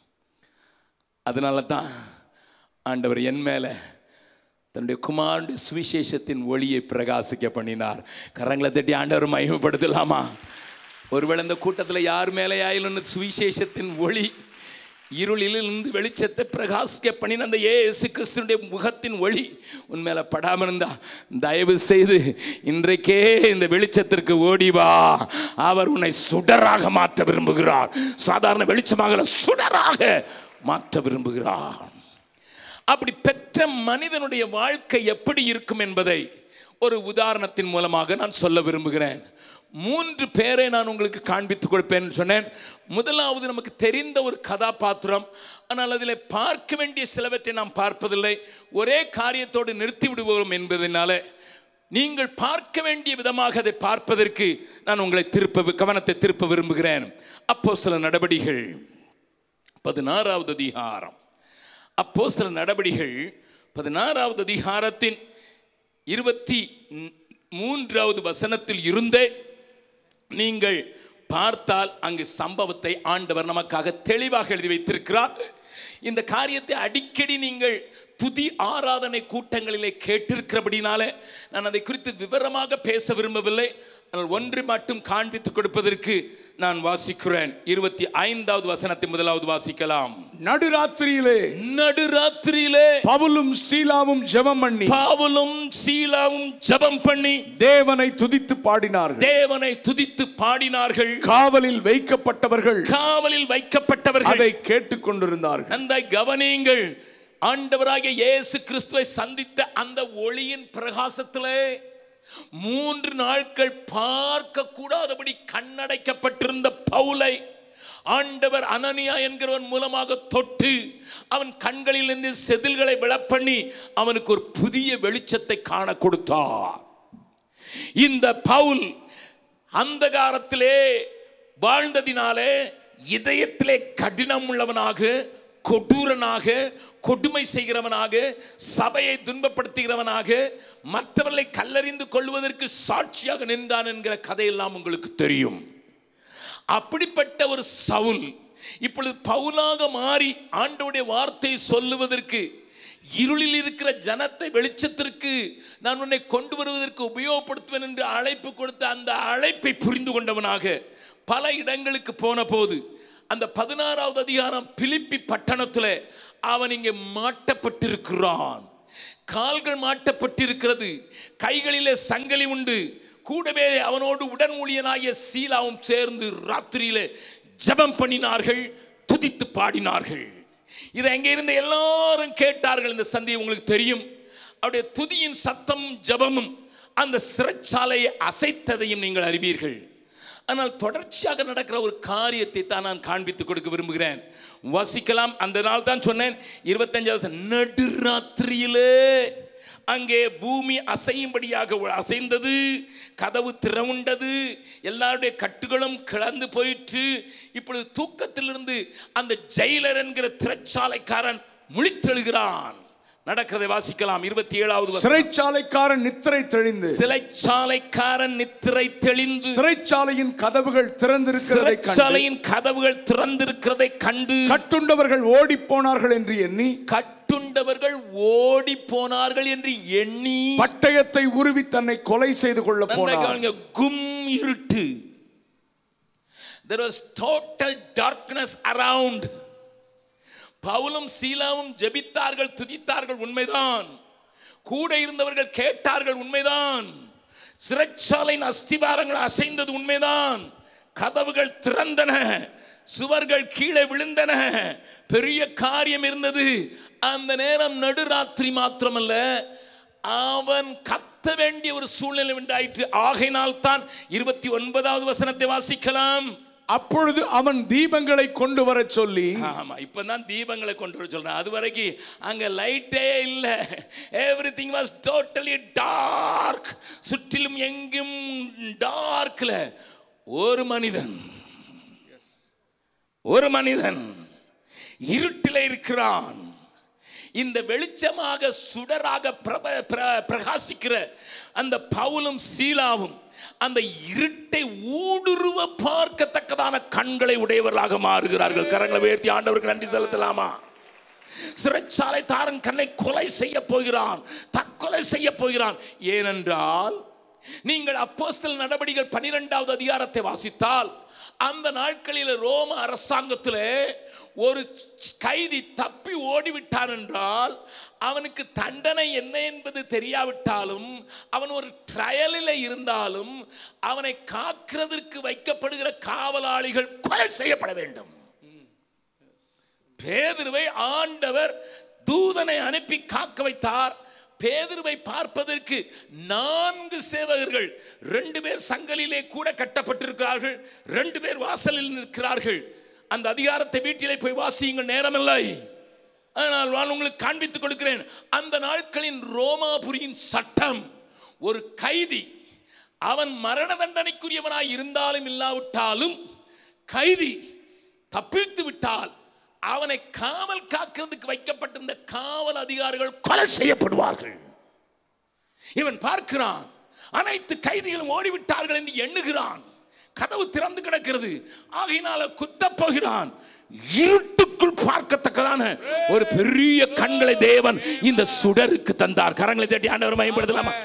அதனால தான் ஆண்டவர் என் மேலே தன்னுடைய குமாருடைய சுவிசேஷத்தின் ஒளியை பிரகாசிக்க பண்ணினார் கரங்களை தட்டி ஆண்டவர் மகிமைப்படுத்தலாமா ஒருவேளை இந்த கூட்டத்தில் யார் மேலே ஆயிலும் சுவிசேஷத்தின் ஒளி இருளிலிருந்து வெளிச்சத்தை பிரகாசிக்க பண்ணின அந்த இயேசு கிறிஸ்துனுடைய முகத்தின் ஒளி உன் மேலே படாமல் இருந்தா தயவு செய்து இன்றைக்கே இந்த வெளிச்சத்திற்கு ஓடி வா அவர் உன்னை சுடராக மாற்ற விரும்புகிறார் சாதாரண வெளிச்சமாக சுடராக மாற்ற விரும்புகிறார் அப்படி பெற்ற மனிதனுடைய வாழ்க்கை எப்படி இருக்கும் என்பதை ஒரு உதாரணத்தின் மூலமாக நான் சொல்ல விரும்புகிறேன் மூன்று பேரை நான் உங்களுக்கு காண்பித்துக் கொடுப்பேன் சொன்னேன் முதலாவது நமக்கு தெரிந்த ஒரு கதாபாத்திரம் ஆனால் அதில் பார்க்க வேண்டிய சிலவற்றை நாம் பார்ப்பதில்லை ஒரே காரியத்தோடு நிறுத்தி விடுவோம் என்பதனால நீங்கள் பார்க்க வேண்டிய விதமாக அதை பார்ப்பதற்கு நான் உங்களை திருப்ப கவனத்தை திருப்ப விரும்புகிறேன் அப்போ சில நடவடிகள் பதினாறாவது அதிகாரம் அப்போ சில நடவடிகள் பதினாறாவது அதிகாரத்தின் இருபத்தி மூன்றாவது வசனத்தில் இருந்தே நீங்கள் பார்த்தால் அங்கு சம்பவத்தை ஆண்டவர் நமக்காக தெளிவாக எழுதி வைத்திருக்கிறார் இந்த காரியத்தை அடிக்கடி நீங்கள் துதி ஆராதனை கூட்டங்களிலே கேட்டிருக்கிறபடினால நான் அதை குறித்து விவரமாக பேச விரும்பவில்லை ஆனால் ஒன்று மட்டும் காண்பித்துக் கொடுப்பதற்கு நான் வாசிக்கிறேன் இருபத்தி ஐந்தாவது வசனத்தை முதலாவது வாசிக்கலாம் நடுராத்திரியிலே நடுராத்திரியிலே பவுலும் சீலாவும் ஜெபம் பண்ணி பாவலும் சீலாவும் ஜெபம் பண்ணி தேவனை துதித்து பாடினார்கள் தேவனை துதித்து பாடினார்கள் காவலில் வைக்கப்பட்டவர்கள் காவலில் வைக்கப்பட்டவர்கள் அதை கேட்டுக்கொண்டிருந்தார்கள் அந்த கவனியுங்கள் ஆண்டவராகிய இயேசு கிறிஸ்துவை சந்தித்த அந்த ஒளியின் பிரகாசத்திலே மூன்று நாட்கள் பார்க்க கூடாதபடி கண்ணடைக்கப்பட்டிருந்த பவுலை ஆண்டவர் அனனியா என்கிறவன் மூலமாக தொட்டு அவன் கண்களில் இருந்து செதில்களை விழப்பண்ணி அவனுக்கு ஒரு புதிய வெளிச்சத்தை காண கொடுத்தார் இந்த பவுல் அந்தகாரத்திலே வாழ்ந்ததினாலே இதயத்திலே கடினம் உள்ளவனாக கொடூரனாக கொடுமை செய்கிறவனாக சபையை துன்பப்படுத்துகிறவனாக மற்றவர்களை கல்லறிந்து கொள்வதற்கு சாட்சியாக நின்றான் என்கிற கதையெல்லாம் உங்களுக்கு தெரியும் அப்படிப்பட்ட ஒரு சவுல் இப்பொழுது பவுலாக மாறி ஆண்டவுடைய வார்த்தை சொல்லுவதற்கு இருளில் இருக்கிற ஜனத்தை வெளிச்சத்திற்கு நான் உன்னை கொண்டு வருவதற்கு உபயோகப்படுத்துவேன் என்று அழைப்பு கொடுத்த அந்த அழைப்பை புரிந்து கொண்டவனாக பல இடங்களுக்கு போன போது அந்த பதினாறாவது அதிகாரம் பிலிப்பி பட்டணத்தில் அவன் இங்கே மாட்டப்பட்டிருக்கிறான் கால்கள் மாட்டப்பட்டிருக்கிறது கைகளிலே சங்கிலி உண்டு கூடவே அவனோடு உடன் ஊழியனாகிய சீலாவும் சேர்ந்து ராத்திரியிலே ஜெபம் பண்ணினார்கள் துதித்து பாடினார்கள் இதை அங்கே இருந்த எல்லாரும் கேட்டார்கள் இந்த சந்தியை உங்களுக்கு தெரியும் அவருடைய துதியின் சத்தம் ஜெபமும் அந்த சிறைச்சாலையை அசைத்ததையும் நீங்கள் அறிவீர்கள் ஆனால் தொடர்ச்சியாக நடக்கிற ஒரு காரியத்தை தான் நான் காண்பித்துக் கொடுக்க விரும்புகிறேன் வசிக்கலாம் அந்த நாள் தான் சொன்னேன் இருபத்தஞ்சாவது நடுராத்திரியிலே அங்கே பூமி அசையும்படியாக அசைந்தது கதவு திறவுண்டது எல்லாருடைய கட்டுகளும் கிளந்து போயிற்று இப்பொழுது தூக்கத்திலிருந்து அந்த ஜெயிலர் என்கிற திரைச்சாலைக்காரன் முழித்தெழுகிறான் நடக்கிறதை வாசிக்கலாம் இருபத்தி ஏழாவது வசனம். சிறைச்சாலைக்காரன் நித்திரை தெளிந்து சிறைச்சாலைக்காரன் நித்திரை தெளிந்து சிறைச்சாலையின் கதவுகள் திறந்திருக்கிறதை கண்டு சிறைச்சாலையின் கதவுகள் திறந்திருக்கிறதை கண்டு கட்டுண்டவர்கள் ஓடி போனார்கள் என்று எண்ணி கட்டுண்டவர்கள் ஓடி போனார்கள் என்று எண்ணி பட்டயத்தை உருவி தன்னை கொலை செய்து கொள்ள நன்றாக போனார் கவனிங்க. கும் இருட்டு there was total darkness around பவுலும் சீலாவும் ஜெபித்தார்கள் துதித்தார்கள் உண்மைதான் கூட இருந்தவர்கள் கேட்டார்கள் உண்மைதான் சிறைச்சாலையின் அஸ்திவாரங்கள் அசைந்தது உண்மைதான் கதவுகள் திறந்தன சுவர்கள் கீழே விழுந்தன பெரிய காரியம் இருந்தது அந்த நேரம் நடுராத்திரி மாத்திரமல்ல அவன் கத்த வேண்டிய ஒரு சூழ்நிலை உண்டாயிற்று ஆகையினால் தான் இருபத்தி ஒன்பதாவது வசனத்தை வாசிக்கலாம் அப்பொழுது அவன் தீபங்களை கொண்டு வரச் சொல்லி ஆமா இப்பதான் தீபங்களை கொண்டு வர சொல்றேன் அது வரைக்கும் அங்க லைட்டே இல்ல everything was totally dark சுற்றிலும் எங்கும் டார்க்ல ஒரு மனிதன் ஒரு மனிதன் இருட்டில் இருக்கிறான் இந்த வெளிச்சமாக சுடராக பிரப பிர- பிரகாசிக்கிற அந்த பவுலும் சீலாவும் அந்த இருட்டை ஊடுருவ பார்க்கத்தக்கதான கண்களை உடையவர்களாக மாறுகிறார்கள் கரங்களை உயர்த்தி ஆண்டவருக்கு நன்றி செலுத்தலாமா சிறைச்சாலை தாரன் கண்ணை கொலை செய்ய போகிறான் தற்கொலை செய்ய போகிறான் ஏனென்றால் நீங்கள் அப்போஸ்தல நடவடிக்கைகள் பனிரெண்டாவது அதிகாரத்தை வாசித்தால் அந்த நாட்களில் ரோம அரசாங்கத்திலே ஒரு கைதி தப்பி ஓடிவிட்டான் என்றால் அவனுக்கு தண்டனை என்ன என்பது தெரியாவிட்டாலும் அவன் ஒரு ட்ரையலில் இருந்தாலும் அவனை காக்கிறதற்கு வைக்கப்படுகிற காவலாளிகள் கொலை செய்யப்பட வேண்டும் பேதுருவை ஆண்டவர் தூதனை அனுப்பி காக்க வைத்தார் பேதுருவை பார்ப்பதற்கு நான்கு சேவகர்கள் ரெண்டு பேர் சங்கலிலே கூட கட்டப்பட்டிருக்கிறார்கள் ரெண்டு பேர் வாசலில் நிற்கிறார்கள் அந்த அதிகாரத்தை வீட்டிலே போய் வாசியுங்கள் நேரமில்லை ஆனால் நான் உங்களுக்கு காண்பித்துக் கொடுக்கிறேன் அந்த நாட்களின் ரோமாபுரியின் சட்டம் ஒரு கைதி அவன் மரண தண்டனைக்குரியவனாய் இருந்தாலும் இல்லாவிட்டாலும் கைதி தப்பித்து விட்டால் அவனை காவல் காக்கிறதுக்கு வைக்கப்பட்டிருந்த காவல் அதிகாரிகள் கொலை செய்யப்படுவார்கள் இவன் பார்க்கிறான் அனைத்து கைதிகளும் ஓடிவிட்டார்கள் என்று எண்ணுகிறான் கதவு திறந்து கிடக்கிறது ஆகையினால குத்தப் போகிறான் இருட்டுக்குள் பார்க்கத்தக்கதான ஒரு பெரிய கண்களை தேவன் இந்த சுடருக்கு தந்தார் கரங்களை தட்டி ஆண்டவர் பயன்படுத்தலாமா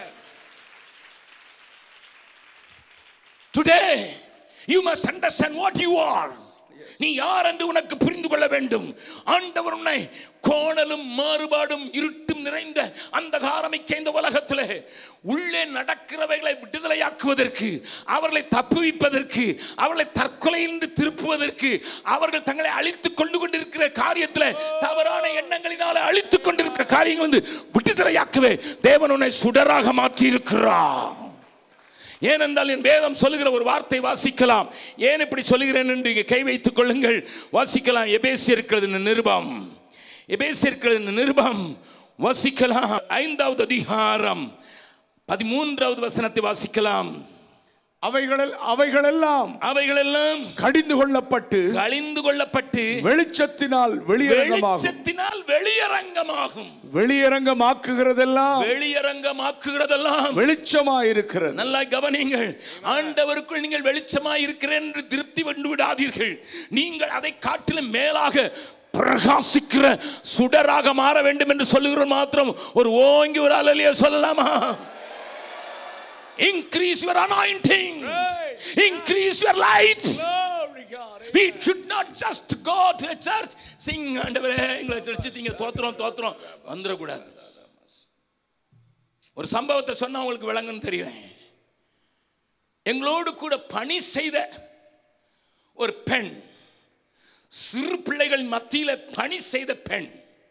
today you must understand what you are நீ யார் என்று உனக்கு புரிந்து கொள்ள வேண்டும் ஆண்டவர் உன்னை கோணலும் மாறுபாடும் இருட்டும் நிறைந்த அந்த காரமிக்க இந்த உலகத்திலே உள்ளே நடக்கிறவைகளை விடுதலையாக்குவதற்கு அவர்களை தப்புவிப்பதற்கு அவர்களை தற்கொலை என்று திருப்புவதற்கு அவர்கள் தங்களை அழித்துக் கொண்டு கொண்டிருக்கிற காரியத்தில் தவறான எண்ணங்களினால அழித்துக் கொண்டிருக்கிற காரியங்கள் வந்து விடுதலையாக்கவே தேவன் உன்னை சுடராக மாற்றி இருக்கிறார் ஏனென்றால் என் வேதம் சொல்லுகிற ஒரு வார்த்தை வாசிக்கலாம் ஏன் இப்படி சொல்லுகிறேன் என்று இங்கே கை வைத்துக் கொள்ளுங்கள் வாசிக்கலாம் எபேசியருக்கிறது நிருபம் எபேசியருக்கிறது நிருபம் வாசிக்கலாம் ஐந்தாவது அதிகாரம் பதிமூன்றாவது வசனத்தை வாசிக்கலாம் அவைகளில் அவைகளெல்லாம் அவைகளெல்லாம் கடிந்து கொள்ளப்பட்டு கழிந்து கொள்ளப்பட்டு வெளிச்சத்தினால் வெளியரங்கமாகும் வெளிச்சத்தினால் வெளியரங்கமாகும் வெளியரங்கமாக்குகிறதெல்லாம் வெளியரங்கமாக்குகிறதெல்லாம் வெளிச்சமாயிருக்கிறது நல்லா கவனிங்கள் ஆண்டவருக்குள் நீங்கள் வெளிச்சமாய் இருக்கிறேன் என்று திருப்தி கொண்டு விடாதீர்கள் நீங்கள் அதை காட்டிலும் மேலாக பிரகாசிக்கிற சுடராக மாற வேண்டும் என்று சொல்லுகிற மாத்திரம் ஒரு ஓங்கி ஒரு அலலிய சொல்லலாமா increase your anointing increase your light Glory God. we should not just go to a church sing ஆண்டவரே எங்களை திருச்சித்தீங்க தோத்துறோம் தோத்துறோம் வந்துடக்கூடாது ஒரு சம்பவத்தை சொன்னா உங்களுக்கு விளங்குன்னு தெரியுறேன் எங்களோடு கூட பணி செய்த ஒரு பெண் சிறு பிள்ளைகள் மத்தியில பணி செய்த பெண்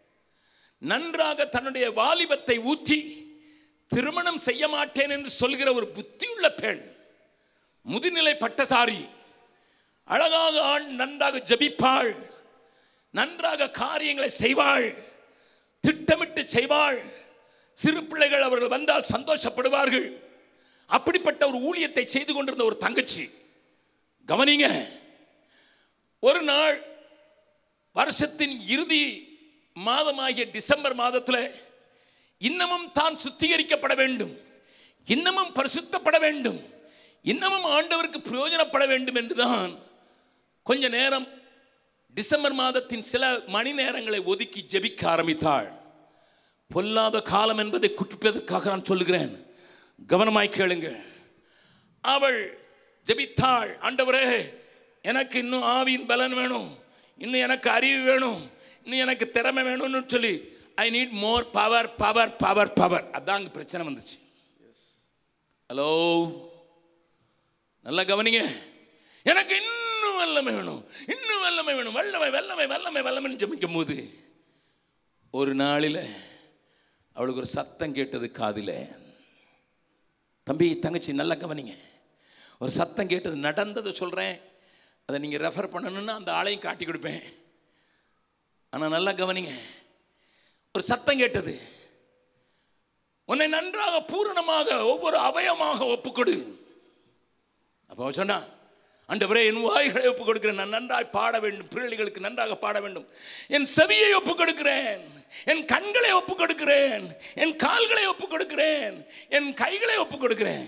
நன்றாக தன்னுடைய வாலிபத்தை ஊற்றி திருமணம் செய்ய மாட்டேன் என்று சொல்கிற ஒரு புத்தியுள்ள பெண் முதுநிலை பட்டதாரி அழகாக ஆண் நன்றாக ஜபிப்பாள் நன்றாக காரியங்களை செய்வாள் திட்டமிட்டு செய்வாள் சிறு பிள்ளைகள் அவர்கள் வந்தால் சந்தோஷப்படுவார்கள் அப்படிப்பட்ட ஒரு ஊழியத்தை செய்து கொண்டிருந்த ஒரு தங்கச்சி கவனிங்க ஒரு நாள் வருஷத்தின் இறுதி மாதமாகிய டிசம்பர் மாதத்தில் இன்னமும் தான் சுத்திகரிக்கப்பட வேண்டும் இன்னமும் பரிசுத்தப்பட வேண்டும் இன்னமும் ஆண்டவருக்கு பிரயோஜனப்பட வேண்டும் என்றுதான் கொஞ்ச நேரம் டிசம்பர் மாதத்தின் சில மணி நேரங்களை ஒதுக்கி ஜெபிக்க ஆரம்பித்தாள் பொல்லாத காலம் என்பதை குட்டிப்பதற்காக நான் சொல்லுகிறேன் கவனமாய் கேளுங்க அவள் ஜெபித்தாள் ஆண்டவரே எனக்கு இன்னும் ஆவியின் பலன் வேணும் இன்னும் எனக்கு அறிவு வேணும் இன்னும் எனக்கு திறமை வேணும்னு சொல்லி I need more power power power power அதான் அங்க பிரச்சனை வந்துச்சு ஹலோ நல்லா கவனிங்க எனக்கு இன்னும் வல்லமை வேணும் இன்னும் வல்லமை வேணும் வல்லமை வல்லமை வல்லமை வல்லமைன்னு ஜெபிக்கும் போது ஒரு நாளில் அவளுக்கு ஒரு சத்தம் கேட்டது காதில் தம்பி தங்கச்சி நல்லா கவனிங்க ஒரு சத்தம் கேட்டது நடந்ததை சொல்கிறேன் அதை நீங்கள் ரெஃபர் பண்ணணும்னா அந்த ஆளையும் காட்டி கொடுப்பேன் ஆனால் நல்லா கவனிங்க ஒரு சத்தம் கேட்டது உன்னை நன்றாக பூரணமாக ஒவ்வொரு அவயமாக ஒப்புக்கொடு அப்போ அவன் சொன்னா ஆண்டவரே என் வாய்களை ஒப்புக் கொடுக்கிறேன் நான் நன்றாய் பாட வேண்டும் பிள்ளைகளுக்கு நன்றாக பாட வேண்டும் என் செவியை ஒப்புக் கொடுக்கிறேன் என் கண்களை ஒப்புக் கொடுக்கிறேன் என் கால்களை ஒப்புக் கொடுக்கிறேன் என் கைகளை ஒப்புக் கொடுக்கிறேன்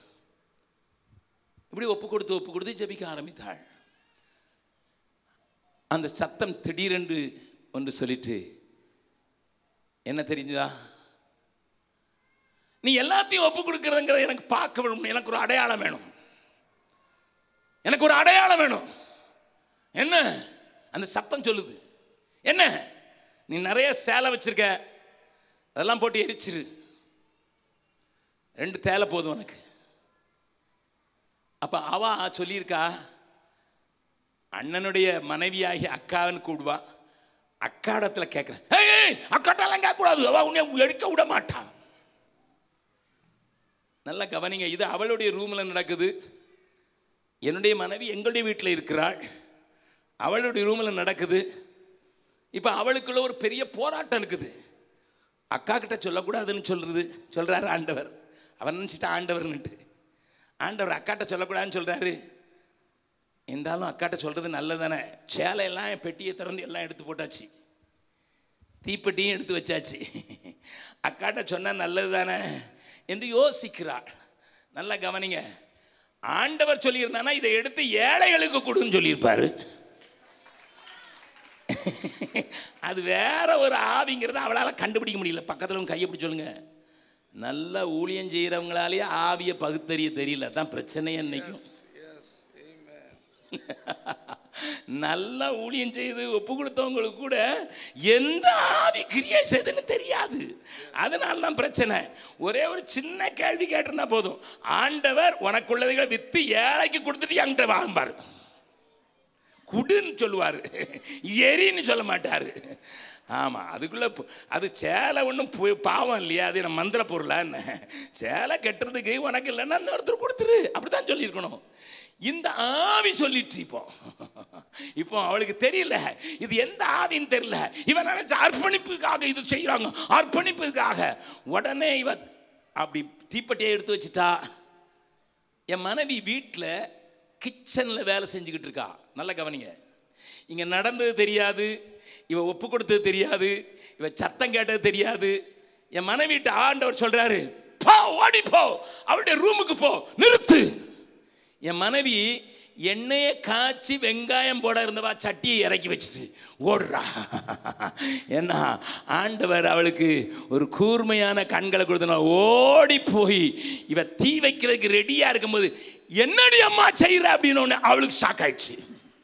இப்படி ஒப்பு கொடுத்து ஒப்பு கொடுத்து ஜெபிக்க ஆரம்பித்தாள் அந்த சத்தம் திடீரென்று ஒன்று சொல்லிட்டு என்ன தெரிஞ்சதா நீ எல்லாத்தையும் ஒப்பு கொடுக்கறதுங்கிறத எனக்கு பார்க்க வேணும் எனக்கு ஒரு அடையாளம் வேணும் எனக்கு ஒரு அடையாளம் வேணும் என்ன அந்த சத்தம் சொல்லுது என்ன நீ நிறைய சேலை வச்சிருக்க அதெல்லாம் போட்டு எரிச்சிரு ரெண்டு தேலை போதும் உனக்கு அப்ப அவ சொல்லியிருக்கா அண்ணனுடைய மனைவியாகி அக்கான்னு கூடுவா அக்காடத்துல கேட்கிறேன் ஏய், ஏய் அக்காட்டெல்லாம் கேட்கக்கூடாது அவ உன்னை எடுக்க விட மாட்டான் நல்லா கவனிங்க இது அவளுடைய ரூமில் நடக்குது என்னுடைய மனைவி எங்களுடைய வீட்டில் இருக்கிறாள் அவளுடைய ரூமில் நடக்குது இப்போ அவளுக்குள்ள ஒரு பெரிய போராட்டம் இருக்குது அக்கா கிட்ட சொல்லக்கூடாதுன்னு சொல்றது சொல்றாரு ஆண்டவர் அவன் நினச்சிட்டு ஆண்டவர்னுட்டு ஆண்டவர் அக்காட்ட சொல்லக்கூடாதுன்னு சொல்றாரு இருந்தாலும் அக்காட்ட சொல்றது நல்லதானே சேலையெல்லாம் என் பெட்டியை திறந்து எல்லாம் எடுத்து போட்டாச்சு தீப்பெட்டியும் எடுத்து வச்சாச்சு அக்காட்ட சொன்னா நல்லது தானே என்று யோசிக்கிறாள் நல்லா கவனிங்க ஆண்டவர் சொல்லியிருந்தானா இதை எடுத்து ஏழைகளுக்கு கொடுன்னு சொல்லியிருப்பாரு அது வேற ஒரு ஆவிங்கிறத அவளால் கண்டுபிடிக்க முடியல பக்கத்தில் உங்க கையை பிடி சொல்லுங்க நல்ல ஊழியம் செய்கிறவங்களாலேயே ஆவியை பகுத்தறிய தெரியல தான் பிரச்சனையே இன்னைக்கும் நல்ல ஊழியம் செய்து ஒப்பு கொடுத்தவங்களுக்கு கூட எந்த ஆவி கிரியை செய்துன்னு தெரியாது அதனால தான் பிரச்சனை ஒரே ஒரு சின்ன கேள்வி கேட்டிருந்தா போதும் ஆண்டவர் உனக்குள்ளதைகளை வித்து ஏழைக்கு கொடுத்துட்டு என்கிட்ட வாங்குவார் குடுன்னு சொல்லுவார் எரின்னு சொல்ல மாட்டார் ஆமாம் அதுக்குள்ளே பு- அது சேலை ஒன்றும் பாவம் இல்லையா அது என்ன மந்திர பொருளா என்ன சேலை கட்டுறதுக்கு உனக்கு இல்லைன்னா இன்னொருத்தர் கொடுத்துரு அப்படி தான் சொல்லியிருக்கணும் இந்த ஆவி சொல்லிட்டு இப்போ இப்போ அவளுக்கு தெரியல இது எந்த ஆவின்னு தெரியல இவன் நினைச்ச அர்ப்பணிப்புக்காக இது செய்கிறாங்க அர்ப்பணிப்புக்காக உடனே இவ அப்படி தீப்பெட்டியை எடுத்து வச்சுட்டா என் மனைவி வீட்டில் கிச்சனில் வேலை செஞ்சுக்கிட்டு இருக்கா நல்லா கவனிங்க இங்கே நடந்தது தெரியாது இவ ஒப்பு கொடுத்தது தெரியாது இவ சத்தம் கேட்டது தெரியாது என் மனைவிட்ட ஆண்டவர் சொல்றாரு போ ஓடி போ அவளுடைய ரூமுக்கு போ நிறுத்து என் மனைவி எண்ணெயை காய்ச்சி வெங்காயம் போட இருந்தவா சட்டியை இறக்கி வச்சுட்டு ஓடுறா ஏன்னா ஆண்டவர் அவளுக்கு ஒரு கூர்மையான கண்களை கொடுத்தனா ஓடி போய் இவ தீ வைக்கிறதுக்கு ரெடியா இருக்கும்போது என்னடி அம்மா செய்யற அப்படின்னு ஒன்று அவளுக்கு ஷாக் ஆயிடுச்சு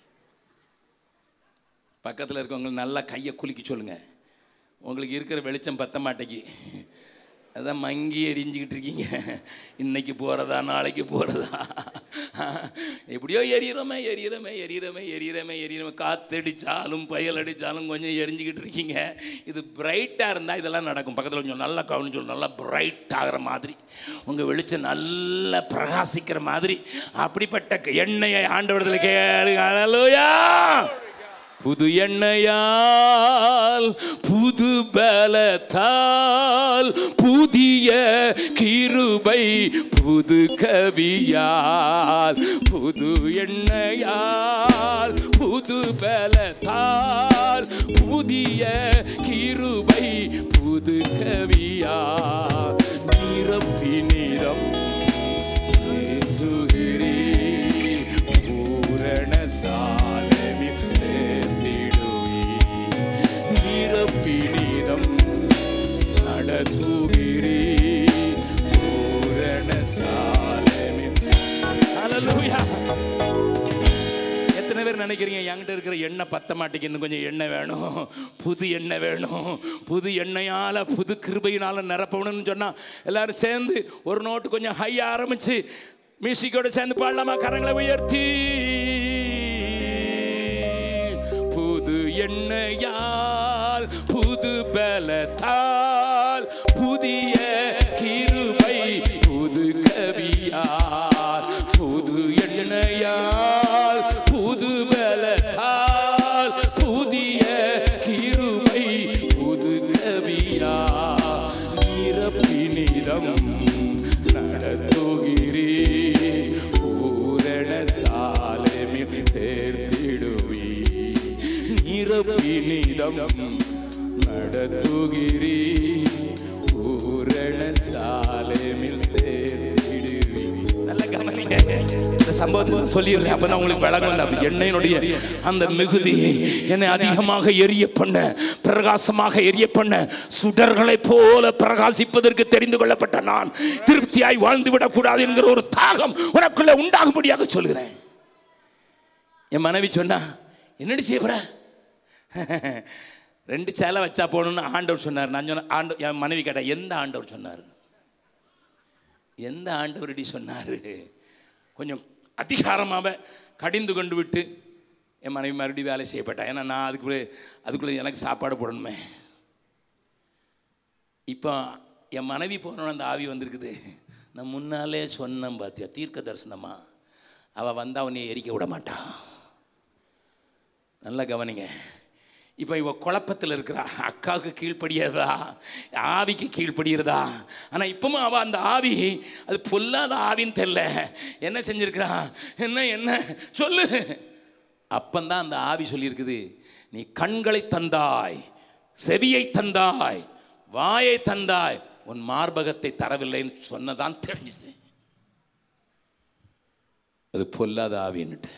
பக்கத்தில் இருக்கவங்க நல்லா கையை குலுக்கி சொல்லுங்க உங்களுக்கு இருக்கிற வெளிச்சம் பத்த மாட்டேங்கி அதான் மங்கி எரிஞ்சுக்கிட்டு இருக்கீங்க இன்னைக்கு போகிறதா நாளைக்கு போகிறதா எப்படியோ எரியிறோமே எரியிறோமே எரியிறோமே எரியிறோமே எரியிறோமே காத்தடிச்சாலும் புயல் அடித்தாலும் கொஞ்சம் எரிஞ்சுக்கிட்டு இருக்கீங்க இது பிரைட்டாக இருந்தால் இதெல்லாம் நடக்கும் பக்கத்தில் கொஞ்சம் நல்லா கவனிச்சு சொல்லணும் நல்லா பிரைட் ஆகிற மாதிரி உங்கள் வெளிச்சம் நல்லா பிரகாசிக்கிற மாதிரி அப்படிப்பட்ட எண்ணெயை ஆண்டவரத்தில் கேளு அலலோயா புது எண்ணெயால் புது பலத்தால் புதிய கிருபை புது கவியால் புது எண்ணெயால் புது பலத்தால் புதிய கிருபை புது கவியால் நிரப்பி நிறம் ஏற்றுகிறீர். பூரண சாலமில் சேர்த்திடுவீர். நிரப்பினிதம் நடத்துகிறீர். பூரண சாலமில் Hallelujah. எத்தனை பேர் நினைக்கிறீங்க என்கிட்ட இருக்கிற எண்ணெய் பத்த மாட்டேங்குது இன்னும் கொஞ்சம் எண்ணெய் வேணும் புது எண்ணெய் வேணும் புது எண்ணெயால் புது கிருபையினால நிரப்பணும்னு சொன்னால் எல்லாரும் சேர்ந்து ஒரு நோட்டு கொஞ்சம் ஹை ஆரம்பிச்சு மியூசிக்கோட சேர்ந்து பாடலாமா கரங்களை உயர்த்தி புது எண்ணெயால் புது பலத்தால் புதிய கிருபை புது கவியால் புது எண்ணெயால் புது பலத்தால் புதிய கிருபை புது கவியால் நிரப்பினிதம் நடத்துகிறீ பூரண சாலமில் சேர்த்திடுவீ நிரப்பினிதம் நடத்துகிறீ பூரண சாலமில் சேர்த்திடுவீ நல்ல கவனிங்க இந்த சம்பவத்தை சொல்லிடுறேன் அப்பதான் உங்களுக்கு விளங்கும் அந்த எண்ணெயினுடைய அந்த மிகுதி என்னை அதிகமாக எரிய பண்ண பிரகாசமாக எரிய பண்ண சுடர்களை போல பிரகாசிப்பதற்கு தெரிந்து கொள்ளப்பட்ட நான் திருப்தியாய் வாழ்ந்து விடக்கூடாது என்கிற ஒரு தாகம் உனக்குள்ள உண்டாகும்படியாக சொல்கிறேன் என் மனைவி சொன்னா என்னடி செய்ய போற ரெண்டு சேலை வச்சா போகணும்னு ஆண்டவர் சொன்னார் நான் சொன்ன ஆண்டு என் மனைவி கேட்டா எந்த ஆண்டவர் சொன்னார் எந்த ஆண்டவரடி சொன்னார் கொஞ்சம் அதிகாரமாக கடிந்து கொண்டு விட்டு என் மனைவி மறுபடியும் வேலை செய்யப்பட்டா ஏன்னா நான் அதுக்குள்ளே அதுக்குள்ளே எனக்கு சாப்பாடு போடணுமே இப்போ என் மனைவி போனோன்னு அந்த ஆவி வந்திருக்குது நான் முன்னாலே சொன்னேன் பார்த்தியா தீர்க்க தரிசனமா அவள் வந்தால் உன்னை எரிக்க விட மாட்டா நல்லா கவனிங்க இப்போ இவ குழப்பத்தில் இருக்கிறா அக்காவுக்கு கீழ்ப்படியறதா ஆவிக்கு கீழ்ப்படிகிறதா ஆனால் இப்பவும் அவள் அந்த ஆவி அது பொல்லாத ஆவின்னு தெரில என்ன செஞ்சிருக்கிறா என்ன என்ன சொல்லு அப்பந்தான் அந்த ஆவி சொல்லியிருக்குது நீ கண்களை தந்தாய் செவியை தந்தாய் வாயை தந்தாய் உன் மார்பகத்தை தரவில்லைன்னு சொன்னதான் தெரிஞ்சுது அது பொல்லாத ஆவின்னுட்டு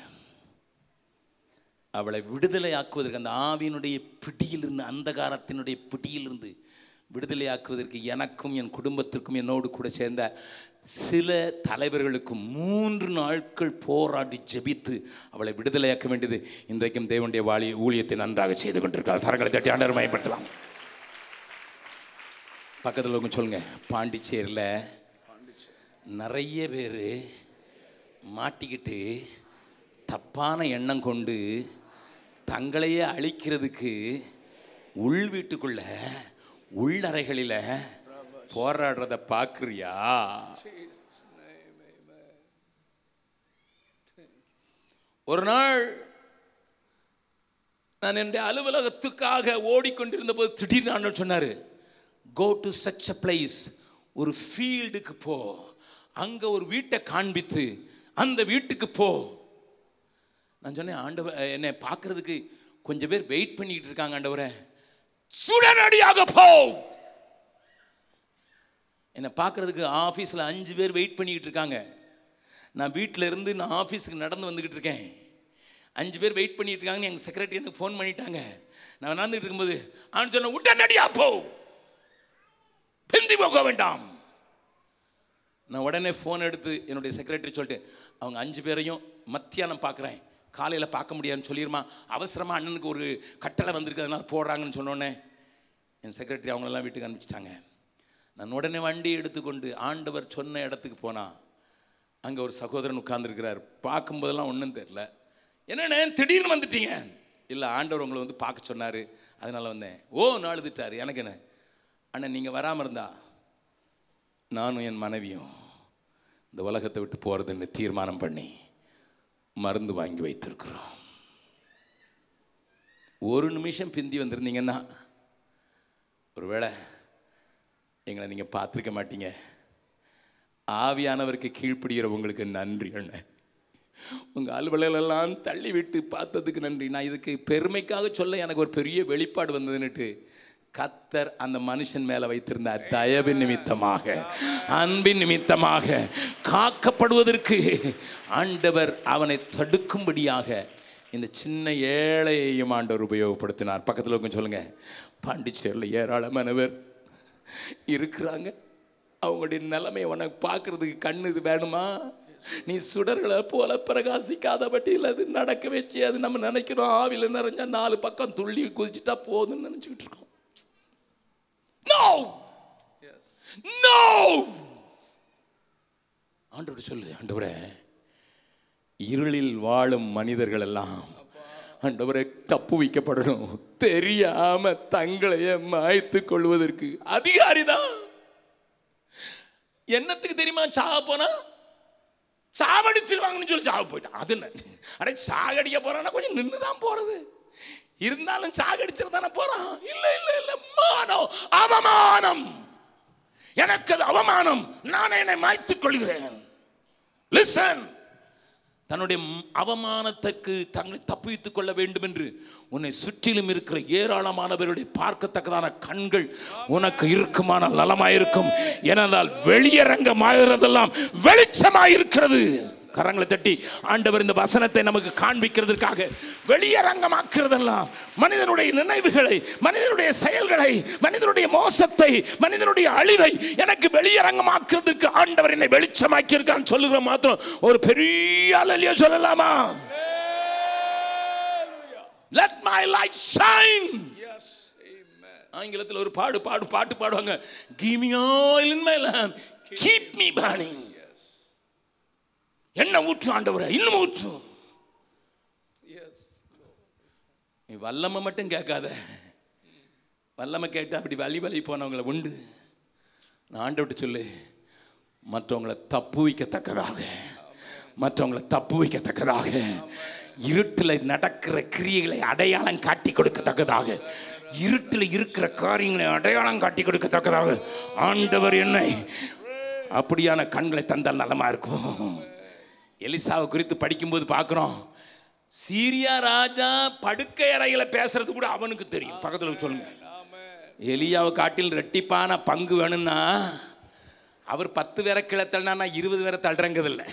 அவளை விடுதலை ஆக்குவதற்கு அந்த ஆவியினுடைய பிடியிலிருந்து அந்தகாரத்தினுடைய பிடியிலிருந்து விடுதலை ஆக்குவதற்கு எனக்கும் என் குடும்பத்திற்கும் என்னோடு கூட சேர்ந்த சில தலைவர்களுக்கும் மூன்று நாட்கள் போராடி ஜெபித்து அவளை விடுதலையாக்க வேண்டியது இன்றைக்கும் தேவனுடைய வாழி ஊழியத்தை நன்றாக செய்து கொண்டிருக்கிறார் தரங்களை தட்டி ஆண்டவர் மயப்படுத்தலாம் பக்கத்தில் உங்க சொல்லுங்க பாண்டிச்சேரியில் நிறைய பேர் மாட்டிக்கிட்டு தப்பான எண்ணம் கொண்டு தங்களையே அழிக்கிறதுக்கு உள் வீட்டுக்குள்ள உள்ளறைகளில் போராடுறத பார்க்குறியா ஒரு நாள் நான் என்னுடைய அலுவலகத்துக்காக ஓடிக்கொண்டிருந்த போது திடீர்னு ஆண்டவர் சொன்னார் go to such a place ஒரு ஃபீல்டுக்கு போ அங்கே ஒரு வீட்டை காண்பித்து அந்த வீட்டுக்கு போ நான் சொன்னேன் ஆண்டவர் என்னை பார்க்கறதுக்கு கொஞ்சம் பேர் வெயிட் பண்ணிட்டு இருக்காங்க ஆண்டவரை சுடனடியாக போ என்னை பார்க்கறதுக்கு ஆஃபீஸில் அஞ்சு பேர் வெயிட் பண்ணிக்கிட்டு இருக்காங்க நான் வீட்டில் இருந்து நான் ஆஃபீஸுக்கு நடந்து வந்துக்கிட்டு இருக்கேன் அஞ்சு பேர் வெயிட் பண்ணிட்டு இருக்காங்கன்னு எங்கள் செக்ரட்டரி எனக்கு ஃபோன் பண்ணிட்டாங்க நான் நடந்துகிட்டு இருக்கும்போது அவன் சொன்ன உடனடியா போ பிந்தி போக வேண்டாம் நான் உடனே ஃபோன் எடுத்து என்னுடைய செக்ரட்டரி சொல்லிட்டு அவங்க அஞ்சு பேரையும் மத்தியானம் பார்க்குறேன் காலையில் பார்க்க முடியாதுன்னு சொல்லிடுமா அவசரமாக அண்ணனுக்கு ஒரு கட்டளை வந்திருக்கு அதனால போடுறாங்கன்னு சொன்னோன்னே என் செக்ரட்டரி அவங்களெல்லாம் வீட்டுக்கு அனுப்பிச்சிட்டாங்க நான் உடனே வண்டி எடுத்துக்கொண்டு ஆண்டவர் சொன்ன இடத்துக்கு போனா அங்கே ஒரு சகோதரன் உட்கார்ந்துருக்கிறார் பார்க்கும்போதெல்லாம் ஒன்றும் தெரில என்னண்ணே திடீர்னு வந்துட்டீங்க இல்லை ஆண்டவர் உங்களை வந்து பார்க்க சொன்னார் அதனால வந்தேன் ஓ நாளுதுட்டார் எனக்கு என்ன அண்ணன் நீங்கள் வராமல் இருந்தா நானும் என் மனைவியும் இந்த உலகத்தை விட்டு போகிறதுன்னு தீர்மானம் பண்ணி மருந்து வாங்கி வைத்திருக்கிறோம் ஒரு நிமிஷம் பிந்தி வந்திருந்தீங்கன்னா ஒருவேளை எங்களை நீங்கள் பார்த்துருக்க மாட்டீங்க ஆவியானவருக்கு கீழ்ப்படுகிற உங்களுக்கு நன்றி அண்ணன் உங்கள் அலுவலெல்லாம் தள்ளி விட்டு பார்த்ததுக்கு நன்றி நான் இதுக்கு பெருமைக்காக சொல்ல எனக்கு ஒரு பெரிய வெளிப்பாடு வந்ததுன்னுட்டு கத்தர் அந்த மனுஷன் மேலே வைத்திருந்த தயவின் நிமித்தமாக அன்பின் நிமித்தமாக காக்கப்படுவதற்கு ஆண்டவர் அவனை தடுக்கும்படியாக இந்த சின்ன ஏழையையும் ஆண்டவர் உபயோகப்படுத்தினார் பக்கத்தில் கொஞ்சம் சொல்லுங்க பாண்டிச்சேரியில் ஏராளமானவர் இருக்கிறாங்க அவங்களுடைய நிலைமை உனக்கு பார்க்கறதுக்கு கண்ணு இது வேணுமா நீ சுடர்களை போல பிரகாசிக்காதபட்டியில் அது நடக்க வச்சு அது நம்ம நினைக்கிறோம் ஆவியில் நிறைஞ்சா நாலு பக்கம் துள்ளி குதிச்சுட்டா போதும்னு நினச்சிக்கிட்டு இருக்கோம் நோ நோ ஆண்டவர் சொல்லு ஆண்டவரே இருளில் வாழும் மனிதர்கள் எல்லாம் ஆண்டவரை தப்பு வைக்கப்படணும் தெரியாம தங்களையே மாய்த்து கொள்வதற்கு அதிகாரிதான் என்னத்துக்கு தெரியுமா சாக போனா சாவடிச்சிருவாங்கன்னு சொல்லி சாக போயிட்டான் அது என்ன அடே சாகடிக்க போறான்னா கொஞ்சம் நின்று தான் போறது இருந்தாலும் சாகடிச்சிட்டு தானே போறான் இல்ல இல்ல இல்ல மானம் அவமானம் எனக்கு அது அவமானம் நான் என்னை மாய்த்துக் கொள்கிறேன் லிசன் தன்னுடைய ம்- அவமானத்துக்கு தங்களை தப்புவித்துக் கொள்ள வேண்டும் என்று உன்னை சுற்றிலும் இருக்கிற ஏராளமானவர்களை பார்க்கத்தக்கதான கண்கள் உனக்கு இருக்குமானால் நலமாயிருக்கும் ஏனென்றால் வெளியரங்கமாகிறதெல்லாம் வெளிச்சமாயிருக்கிறது கரங்களை தட்டி ஆண்டவர் இந்த வசனத்தை நமக்கு காண்பிக்கிறதுக்காக வெளியரங்கமாக்குறதெல்லாம் மனிதனுடைய நினைவுகளை மனிதனுடைய செயல்களை மனிதனுடைய மோசத்தை மனிதனுடைய அழிவை எனக்கு வெளியரங்கமாக்குறதுக்கு ஆண்டவர் என்னை வெளிச்சமாக்கி இருக்கான்னு சொல்லுகிற மாத்திரம் ஒரு பெரிய அலையில சொல்லலாமா let my light shine Yes. Amen. ஆங்கிலத்தில் ஒரு பாடு பாடு பாட்டு பாடுவாங்க give me oil in my lamp keep me burning Yes. என்ன ஊற்று ஆண்டவரே இன்னும் ஊற்று Yes. நீ வல்லமை மட்டும் கேட்காத வல்லமை கேட்டு அப்படி வலி வலி போனவங்களை உண்டு நான் ஆண்டவர்கிட்ட சொல்லு மற்றவங்களை தப்பு வைக்கத்தக்கதாக மற்றவங்களை தப்பு வைக்கத்தக்கதாக இருட்டில் நடக்கிற கிரியைகளை அடையாளம் காட்டி கொடுக்கத்தக்கதாக இருட்டில் இருக்கிற காரியங்களை அடையாளம் காட்டி கொடுக்கத்தக்கதாக ஆண்டவர் என்னை அப்படியான கண்களை தந்தால் நலமா இருக்கும் எலிசாவை குறித்து படிக்கும்போது பார்க்குறோம் சீரியா ராஜா படுக்கை அறையில பேசுறது கூட அவனுக்கு தெரியும் பக்கத்தில் சொல்லுங்க எலியாவை காட்டில் ரெட்டிப்பான பங்கு வேணும்னா அவர் பத்து பேரை கிளத்தல்னா நான் இருபது பேரை தள்ளுறங்கிறதில்ல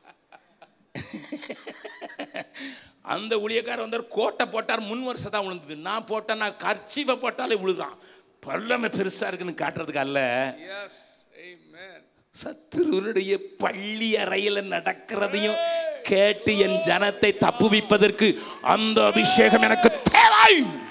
அந்த ஊழியக்காரர் வந்தார் கோட்டை போட்டார் முன் வருஷம் தான் விழுந்தது நான் போட்டேன் நான் கர்ச்சீஃபை போட்டாலே விழுதான் பல்லமை பெருசா இருக்குன்னு காட்டுறதுக்கு அல்ல Yes. Amen. சத்துருவனுடைய பள்ளி அறையில் நடக்கிறதையும் கேட்டு என் ஜனத்தை தப்புவிப்பதற்கு அந்த அபிஷேகம் எனக்கு தேவை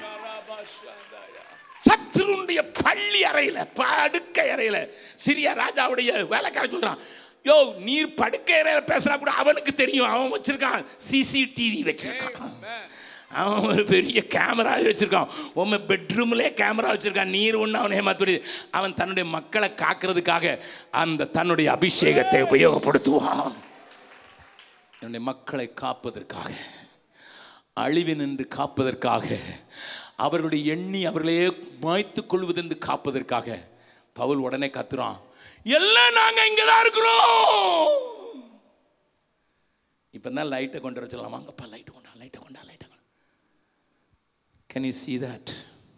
சத்துருனுடைய பள்ளி அறையில படுக்கை அறையில சிரியா ராஜாவுடைய வேலைக்காரன் சொல்றான் யோ நீர் படுக்கை அறையில பேசுறா கூட அவனுக்கு தெரியும் அவன் வச்சிருக்கான் சிசிடிவி வச்சிருக்கான் அவன் ஒரு பெரிய கேமரா வச்சிருக்கான் உண்மை பெட்ரூம்லேயே கேமரா வச்சிருக்கான் நீர் ஒன்று அவனை ஏமாத்துறது அவன் தன்னுடைய மக்களை காக்கிறதுக்காக அந்த தன்னுடைய அபிஷேகத்தை உபயோகப்படுத்துவான் என்னுடைய மக்களை காப்பதற்காக அழிவு நின்று காப்பதற்காக அவர்களுடைய எண்ணி அவர்களையே மாய்த்துக் கொள்வதென்று காப்பதற்காக பவுல் உடனே கத்துறான் எல்லாம் நாங்க இங்க தான் இருக்கிறோம் இப்ப தான் லைட்டை கொண்டு வர சொல்லலாம் வாங்கப்பா லைட் கொண்டா லைட்டை கொண்டா லைட்டை கொண்டா கேன் யூ see that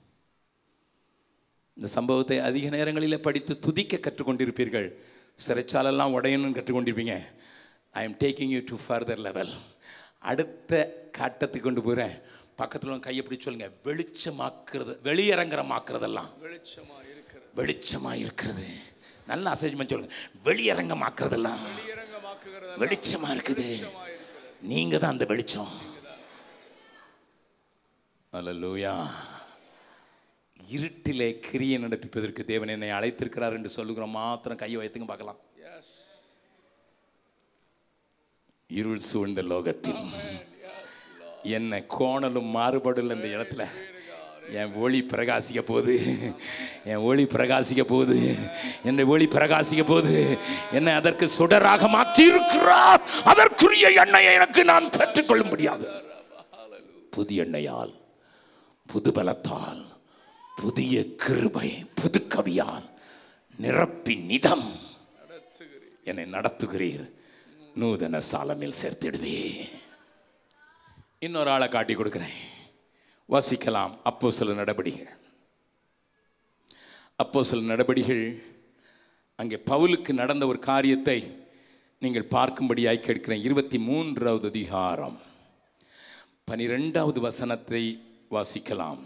இந்த சம்பவத்தை அதிக நேரங்களில் படித்து துதிக்க கற்றுக்கொண்டிருப்பீர்கள் சிறைச்சாலெல்லாம் உடையணும்னு கற்றுக்கொண்டிருப்பீங்க I am taking you to further level அடுத்த காட்டத்துக்கு கொண்டு போகிறேன் பக்கத்தில் உள்ள கையை பிடிச்சு சொல்லுங்க வெளிச்சமாக்குறது வெளியரங்கரமாக்குறதெல்லாம் வெளிச்சமா இருக்கிறது வெளிச்சமா இருக்கிறது நல்ல அசைன்மெண்ட் சொல்லுங்க வெளியரங்கமாக்குறதெல்லாம் வெளியரங்கமாக்குகிறது வெளிச்சமா இருக்குது நீங்க தான் அந்த வெளிச்சம் அல்லேலூயா இருட்டிலே கிரியை நடப்பிப்பதற்கு தேவன் என்னை அழைத்திருக்கிறார் என்று சொல்லுகிறோம் மாத்திரம் கையை வைத்துங்க பார்க்கலாம் எஸ் இருள் சூழ்ந்த லோகத்தில் என்ன கோணலும் மாறுபடல இந்த இடத்துல என் ஒளி பிரகாசிக்க போகுது என் ஒளி பிரகாசிக்க போகுது என்னை ஒளி பிரகாசிக்க போகுது என்னை அதற்கு சுடராக மாற்றி இருக்கிறார் அதற்குரிய எண்ணெயை எனக்கு நான் பெற்றுக்கொள்ள முடியாது புதிய எண்ணெயால் புது பலத்தால் புதிய கிருபை புது கவியால் நிரப்பி நிதம் என்னை நடத்துகிறீர் நூதன சாலமில் சேர்த்திடுவே இன்னொரு ஆளை காட்டி கொடுக்கிறேன் வாசிக்கலாம் அப்போ சில நடபடிகள் அப்போ சில நடபடிகள் அங்கே பவுலுக்கு நடந்த ஒரு காரியத்தை நீங்கள் பார்க்கும்படியாய் கேட்கிறேன் இருபத்தி மூன்றாவது அதிகாரம் பனிரெண்டாவது வசனத்தை வாசிக்கலாம்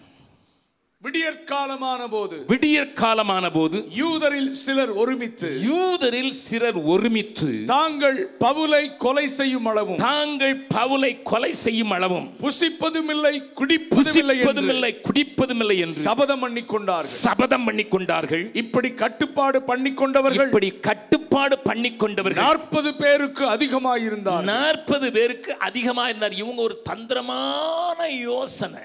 விடியற்காலமான போது விடியற் காலமான போது யூதரில் சிலர் ஒருமித்து யூதரில் சிலர் ஒருமித்து தாங்கள் பவுலை கொலை செய்யும் அளவும் தாங்கள் பவுலை கொலை செய்யும் அளவும் புசிப்பதும் இல்லை குடிப்பதும் இல்லை புசிப்பதும் என்று இல்லை குடிப்பதும் இல்லை என்று சபதம் பண்ணி கொண்டார்கள் சபதம் பண்ணி கொண்டார்கள் இப்படி கட்டுப்பாடு பண்ணி கொண்டவர்கள் இப்படி கட்டுப்பாடு பண்ணி கொண்டவர்கள் நாற்பது பேருக்கு அதிகமாயிருந்தார் நாற்பது பேருக்கு அதிகமா இருந்தார் இவங்க ஒரு தந்திரமான யோசனை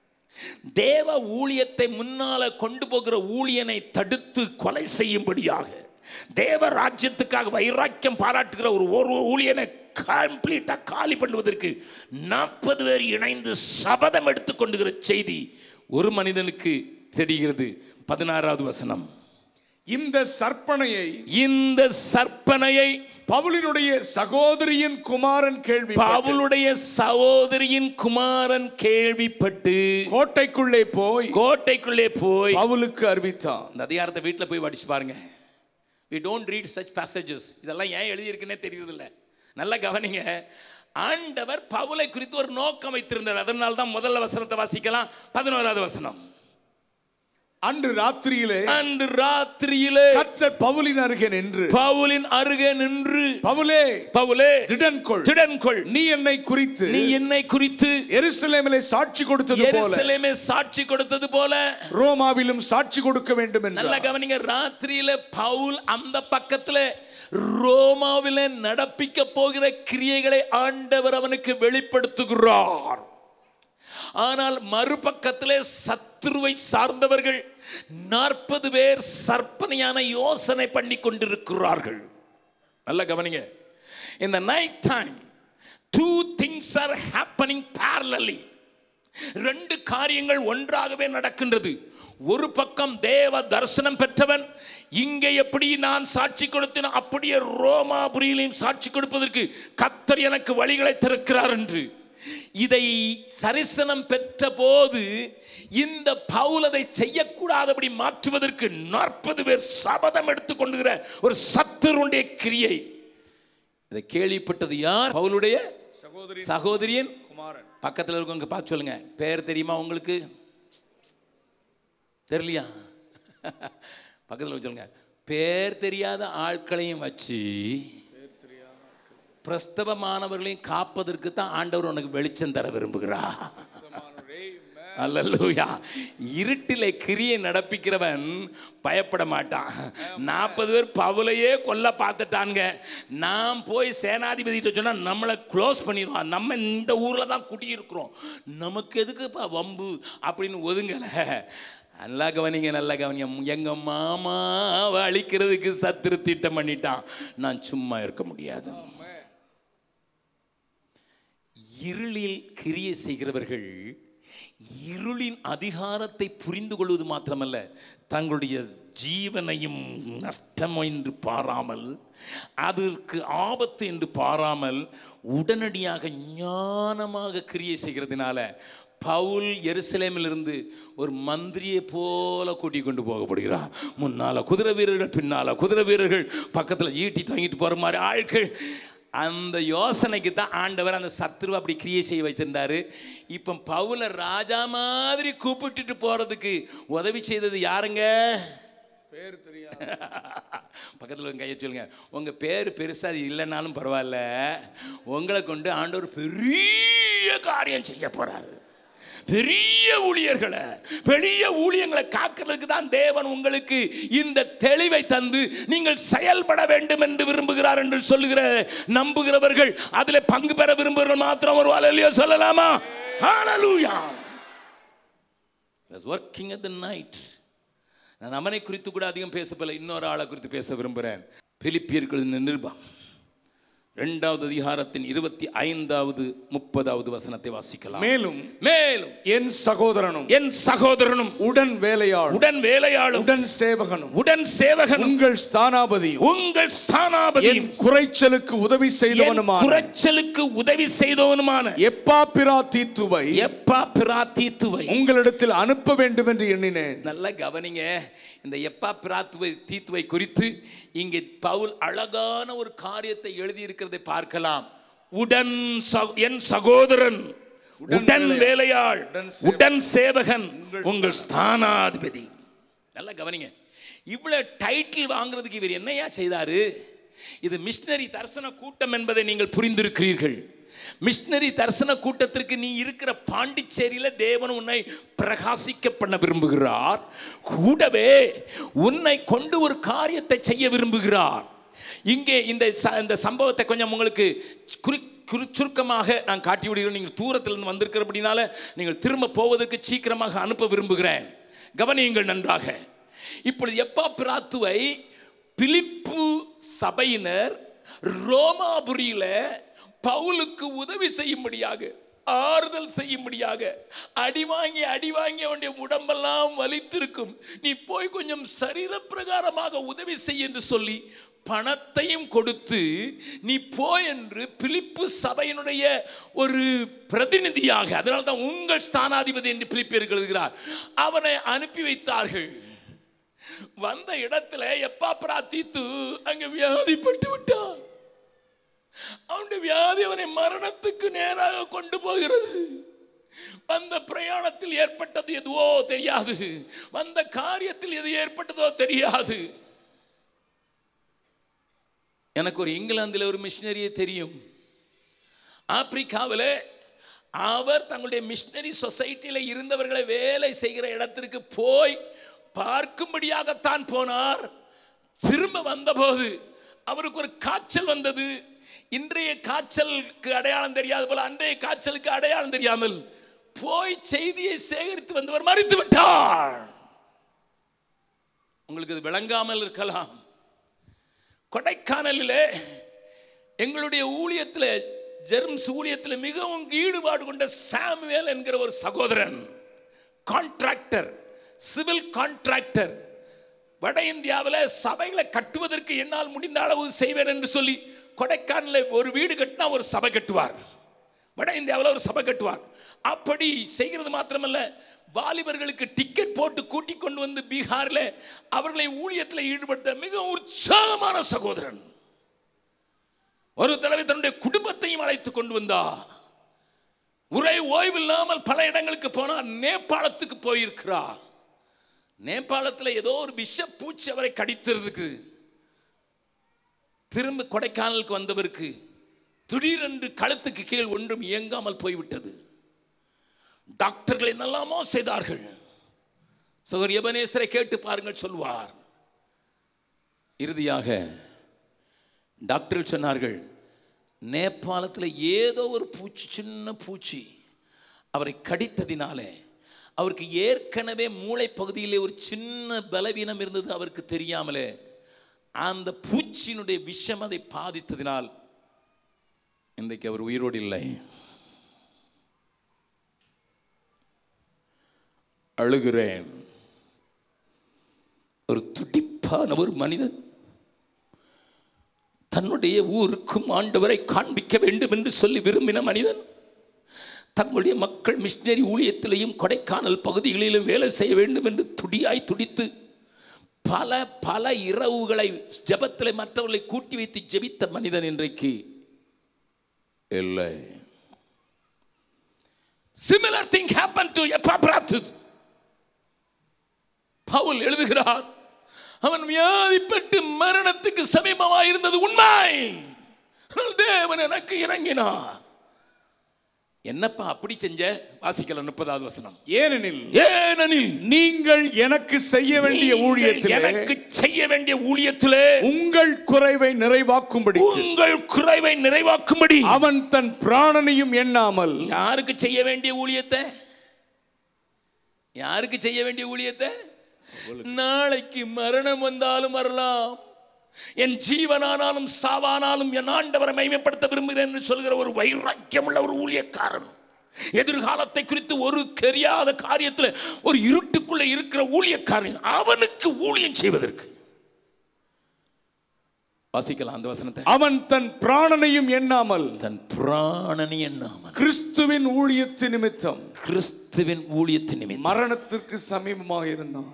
தேவ ஊழியத்தை முன்னால கொண்டு போகிற ஊழியனை தடுத்து கொலை செய்யும்படியாக தேவ ராஜ்யத்துக்காக வைராக்கியம் பாராட்டுகிற ஒரு ஒரு ஊழியனை கம்ப்ளீட்டா காலி பண்ணுவதற்கு நாற்பது பேர் இணைந்து சபதம் எடுத்துக்கொண்டுகிற செய்தி ஒரு மனிதனுக்கு தெரிகிறது பதினாறாவது வசனம் இந்த சற்பனையை இந்த சற்பனையை பவுலினுடைய சகோதரியின் குமாரன் கேள்வி பவுலுடைய சகோதரியின் குமாரன் கேள்விப்பட்டு கோட்டைக்குள்ளே போய் கோட்டைக்குள்ளே போய் பவுலுக்கு அறிவித்தான் இந்த அதிகாரத்தை வீட்டில் போய் படிச்சு பாருங்க we don't read such passages இதெல்லாம் ஏன் எழுதியிருக்குன்னே தெரியறதில்ல நல்லா கவனிங்க ஆண்டவர் பவுலை குறித்து ஒரு நோக்கம் வைத்திருந்தார் அதனால தான் முதல்ல வசனத்தை வாசிக்கலாம் பதினோராவது வசனம் அன்று ராத்திரியிலே அன்று ராத்திரியிலே கர்த்தர் பவுலின் அருகே நின்று பவுலின் அருகே நின்று பவுலே பவுலே திடன் கொள் திடன் கொள் நீ என்னை குறித்து நீ என்னை குறித்து எருசலேமிலே சாட்சி கொடுத்தது போல எருசலேமே சாட்சி கொடுத்தது போல ரோமாவிலும் சாட்சி கொடுக்க வேண்டும் நல்ல என்று கவனிங்க ராத்திரியில பவுல் அந்த பக்கத்துல ரோமாவில நடப்பிக்க போகிற கிரியைகளை ஆண்டவர் அவனுக்கு வெளிப்படுத்துகிறார் ஆனால் மறுபக்கத்திலே சத்ருவை சார்ந்தவர்கள் நாற்பது பேர் சற்பனையான யோசனை பண்ணி கொண்டிருக்கிறார்கள் நல்ல கவனிங்க இந்த night time two things are happening parallelly ரெண்டு காரியங்கள் ஒன்றாகவே நடக்கின்றது ஒரு பக்கம் தேவ தரிசனம் பெற்றவன் இங்கே எப்படி நான் சாட்சி கொடுத்தேன் அப்படியே ரோமாபுரியிலையும் சாட்சி கொடுப்பதற்கு கத்தர் எனக்கு வழிகளை திறக்கிறார் என்று இதை சரிசனம் பெற்ற போது இந்த பவுல் அதை செய்யக்கூடாதபடி மாற்றுவதற்கு நாற்பது பேர் சபதம் எடுத்துக்கொண்டுகிற ஒரு சத்துருடைய கிரியை இதை கேள்விப்பட்டது யார் பவுலுடைய சகோதரி சகோதரியின் குமாரன் பக்கத்தில் இருக்கவங்க பார்த்து சொல்லுங்க பேர் தெரியுமா உங்களுக்கு தெரியலையா பக்கத்தில் சொல்லுங்க பேர் தெரியாத ஆட்களையும் வச்சு பிரஸ்தவமானவர்களையும் காப்பதற்கு தான் ஆண்டவர் உனக்கு வெளிச்சம் தர விரும்புகிறார் அல்லூயா இருட்டிலே கிரியை நடப்பிக்கிறவன் பயப்பட மாட்டான் நாற்பது பேர் பவுலையே கொல்ல பார்த்துட்டானுங்க நாம் போய் சேனாதிபதிகிட்ட சொன்னால் நம்மளை க்ளோஸ் பண்ணிடுவான் நம்ம இந்த ஊரில் தான் குடியிருக்கிறோம் நமக்கு எதுக்குப்பா வம்பு அப்படின்னு ஒதுங்கலை நல்லா கவனிங்க நல்லா கவனிங்க எங்க மாமாவை அழிக்கிறதுக்கு சத்துரு திட்டம் பண்ணிட்டான் நான் சும்மா இருக்க முடியாது இருளில் கிரியை செய்கிறவர்கள் இருளின் அதிகாரத்தை புரிந்து கொள்வது மாத்திரமல்ல தங்களுடைய ஜீவனையும் நஷ்டம் என்று பாராமல் அதற்கு ஆபத்து என்று பாராமல் உடனடியாக ஞானமாக கிரியை செய்கிறதுனால பவுல் எருசலேமிலிருந்து ஒரு மந்திரியை போல கூட்டி கொண்டு போகப்படுகிறார் முன்னால குதிரை வீரர்கள் பின்னால குதிரை வீரர்கள் பக்கத்தில் ஈட்டி தாங்கிட்டு போற மாதிரி ஆட்கள் அந்த யோசனைக்கு தான் ஆண்டவர் அந்த சத்துருவை அப்படி கிரியை செய்ய வச்சிருந்தாரு இப்போ பவுல ராஜா மாதிரி கூப்பிட்டுட்டு போறதுக்கு உதவி செய்தது யாருங்க பேர் தெரியாது பக்கத்தில் உங்க கையை சொல்லுங்க உங்க பேர் பெருசா அது இல்லைனாலும் பரவாயில்ல உங்களை கொண்டு ஆண்டவர் பெரிய காரியம் செய்ய போறாரு பெரிய ஊழியர்களை பெரிய ஊழியங்களை காக்கிறதுக்கு தான் தேவன் உங்களுக்கு இந்த தெளிவை தந்து நீங்கள் செயல்பட வேண்டும் என்று விரும்புகிறார் என்று சொல்லுகிற நம்புகிறவர்கள் அதில் பங்கு பெற விரும்புகிறவர்கள் மாத்திரம் ஒரு அலையிலையோ சொல்லலாமா ஹalleluya was working at the night நான் அவனை குறித்து கூட அதிகம் பேசப்பல இன்னொரு ஆளை குறித்து பேச விரும்புகிறேன் பிலிப்பியர்களின் நிருபம் இரண்டாவது அதிகாரத்தின் இருபத்தி ஐந்தாவது முப்பதாவது வசனத்தை வாசிக்கலாம் மேலும் மேலும் என் சகோதரனும் என் சகோதரனும் உடன் வேலையாளும் உடன் வேலையாளும் உடன் சேவகனும் உடன் சேவகனும் உங்கள் ஸ்தானாபதியும் உங்கள் ஸ்தானாபதி என் குறைச்சலுக்கு உதவி செய்தவனுமான குறைச்சலுக்கு உதவி செய்தவனுமான எப்பாப்பிரா தீத்துவை எப்பா பிராத்தீத்துவை உங்களிடத்தில் அனுப்ப வேண்டும் என்று எண்ணினேன் நல்லா கவனிங்க இந்த எப்பா பிராத்துவை தீத்துவை குறித்து இங்கே பவுல் அழகான ஒரு காரியத்தை எழுதியிருக்கிறதை பார்க்கலாம் உடன் ச- என் சகோதரன் உடன் வேலையாள் உடன் சேவகன் உங்கள் ஸ்தானாதிபதி நல்லா கவனிங்க இவ்வளவு டைட்டில் வாங்குறதுக்கு இவர் என்னையா செய்தாரு இது மிஷினரி தரிசன கூட்டம் என்பதை நீங்கள் புரிந்திருக்கிறீர்கள் மிஷினரி தரிசன கூட்டத்திற்கு நீ இருக்கிற பாண்டிச்சேரியில தேவன் உன்னை பிரகாசிக்க பண்ண விரும்புகிறார் கூடவே உன்னை கொண்டு ஒரு காரியத்தை செய்ய விரும்புகிறார் இங்கே இந்த ச- இந்த சம்பவத்தை கொஞ்சம் உங்களுக்கு குறி குறி சுருக்கமாக நான் காட்டி விடுகிறேன் நீங்கள் தூரத்திலிருந்து வந்திருக்கிறபடினால நீங்கள் திரும்ப போவதற்கு சீக்கிரமாக அனுப்ப விரும்புகிறேன் கவனியுங்கள் நன்றாக இப்பொழுது எப்பா பிராத்துவை பிலிப்பு சபையினர் ரோமாபுரியில பவுலுக்கு உதவி செய்யும்படியாக ஆறுதல் செய்யும்படியாக அடி வாங்கி அடி வாங்கி அவனுடைய உடம்பெல்லாம் வலித்திருக்கும் நீ போய் கொஞ்சம் சரீர பிரகாரமாக உதவி செய் என்று சொல்லி பணத்தையும் கொடுத்து நீ போ என்று பிலிப்பு சபையினுடைய ஒரு பிரதிநிதியாக அதனால தான் உங்கள் ஸ்தானாதிபதி என்று பிலிப்பியர்கள் எழுதுகிறார் அவனை அனுப்பி வைத்தார்கள் வந்த இடத்துல எப்பா பிரார்த்தித்து அங்க வியாதிப்பட்டு விட்டான் அவனுடைய வியாதி அவனை மரணத்துக்கு நேராக கொண்டு போகிறது வந்த பிரயாணத்தில் ஏற்பட்டது எதுவோ தெரியாது வந்த காரியத்தில் எது ஏற்பட்டதோ தெரியாது எனக்கு ஒரு இங்கிலாந்தில் ஒரு மிஷினரியே தெரியும் ஆப்பிரிக்காவில் அவர் தங்களுடைய மிஷினரி சொசைட்டியில் இருந்தவர்களை வேலை செய்கிற இடத்திற்கு போய் பார்க்கும்படியாகத்தான் போனார் திரும்ப வந்தபோது அவருக்கு ஒரு காய்ச்சல் வந்தது இன்றைய காய்ச்சலுக்கு அடையாளம் தெரியாது போல அன்றைய காய்ச்சலுக்கு அடையாளம் தெரியாமல் போய் செய்தியை சேகரித்து வந்தவர் மறித்து விட்டார் உங்களுக்கு இது விளங்காமல் இருக்கலாம் கொடைக்கானலிலே எங்களுடைய ஊழியத்தில் ஜெர்ம்ஸ் ஊழியத்தில் மிகவும் ஈடுபாடு கொண்ட சாமுவேல் என்கிற ஒரு சகோதரன் கான்ட்ராக்டர் சிவில் கான்ட்ராக்டர் வட இந்தியாவில் சபைகளை கட்டுவதற்கு என்னால் முடிந்த அளவு செய்வேன் என்று சொல்லி கொடைக்கானலில் ஒரு வீடு கட்டினா ஒரு சபை கட்டுவார் வட இந்தியாவில் ஒரு சபை கட்டுவார் அப்படி செய்கிறது மாத்திரமல்ல வாலிபர்களுக்கு டிக்கெட் போட்டு கூட்டிக் கொண்டு வந்து பீகாரில் அவர்களை ஊழியத்தில் ஈடுபடுத்த மிக உற்சாகமான சகோதரன் ஒரு தடவை தன்னுடைய குடும்பத்தையும் அழைத்து கொண்டு வந்தா உரை ஓய்வில்லாமல் பல இடங்களுக்கு போனார் நேபாளத்துக்கு போயிருக்கிறார் நேபாளத்தில் ஏதோ ஒரு விஷ பூச்சி அவரை கடித்திருக்கு திரும்ப கொடைக்கானலுக்கு வந்தவருக்கு திடீரென்று கழுத்துக்கு கீழ் ஒன்றும் இயங்காமல் போய்விட்டது டாக்டர்கள் என்னெல்லாமோ செய்தார்கள் சகோதரி எபனேசரை கேட்டு பாருங்கள் சொல்வார் இறுதியாக டாக்டர்கள் சொன்னார்கள் நேபாளத்தில் ஏதோ ஒரு பூச்சி சின்ன பூச்சி அவரை கடித்ததினாலே அவருக்கு ஏற்கனவே மூளை பகுதியிலே ஒரு சின்ன பலவீனம் இருந்தது அவருக்கு தெரியாமலே அந்த பூச்சியினுடைய விஷம் அதை பாதித்ததினால் இன்றைக்கு அவர் உயிரோடு இல்லை அழுகிறேன் ஒரு துடிப்பான ஒரு மனிதன் தன்னுடைய ஊருக்கும் ஆண்டவரை காண்பிக்க வேண்டும் என்று சொல்லி விரும்பின மனிதன் தங்களுடைய மக்கள் மிஷினரி ஊழியத்திலையும் கொடைக்கானல் பகுதிகளிலும் வேலை செய்ய வேண்டும் என்று துடியாய் துடித்து பல பல இரவுகளை ஜெபத்தில் மற்றவர்களை கூட்டி வைத்து ஜெபித்த மனிதன் இன்றைக்கு இல்லை சிமிலர் திங் ஹேப்பன் டு எப்பாப்ராத்து பவுல் எழுதுகிறார் அவன் வியாதிப்பட்டு மரணத்துக்கு சமீபமாக இருந்தது உண்மை ஆனால் தேவன் எனக்கு இறங்கினார் என்னப்பா அப்படி செஞ்ச வாசிக்கல முப்பதாவது வசனம் ஏனெனில் ஏனெனில் நீங்கள் எனக்கு செய்ய வேண்டிய நீங்கள் ஊழியத்தில் எனக்கு செய்ய வேண்டிய ஊழியத்திலே உங்கள் குறைவை நிறைவாக்கும்படி உங்கள் குறைவை நிறைவாக்கும்படி அவன் தன் பிராணனையும் எண்ணாமல் யாருக்கு செய்ய வேண்டிய ஊழியத்தை யாருக்கு செய்ய வேண்டிய ஊழியத்தை நாளைக்கு மரணம் வந்தாலும் வரலாம் என் ஜீவனானாலும் சாவானாலும் என் ஆண்டவரை மைமைப்படுத்த விரும்புகிறேன் என்று சொல்கிற ஒரு வைராக்கியம் உள்ள ஒரு ஊழியக்காரன் எதிர்காலத்தை குறித்து ஒரு தெரியாத காரியத்தில் ஒரு இருட்டுக்குள்ள இருக்கிற ஊழியக்காரன் அவனுக்கு ஊழியம் செய்வதற்கு வாசிக்கலாம் அந்த வசனத்தை அவன் தன் பிராணனையும் எண்ணாமல் தன் பிராணனை எண்ணாமல் கிறிஸ்துவின் ஊழியத்து நிமித்தம் கிறிஸ்துவின் ஊழியத்தின் நிமித்தம் மரணத்திற்கு சமீபமாக இருந்தான்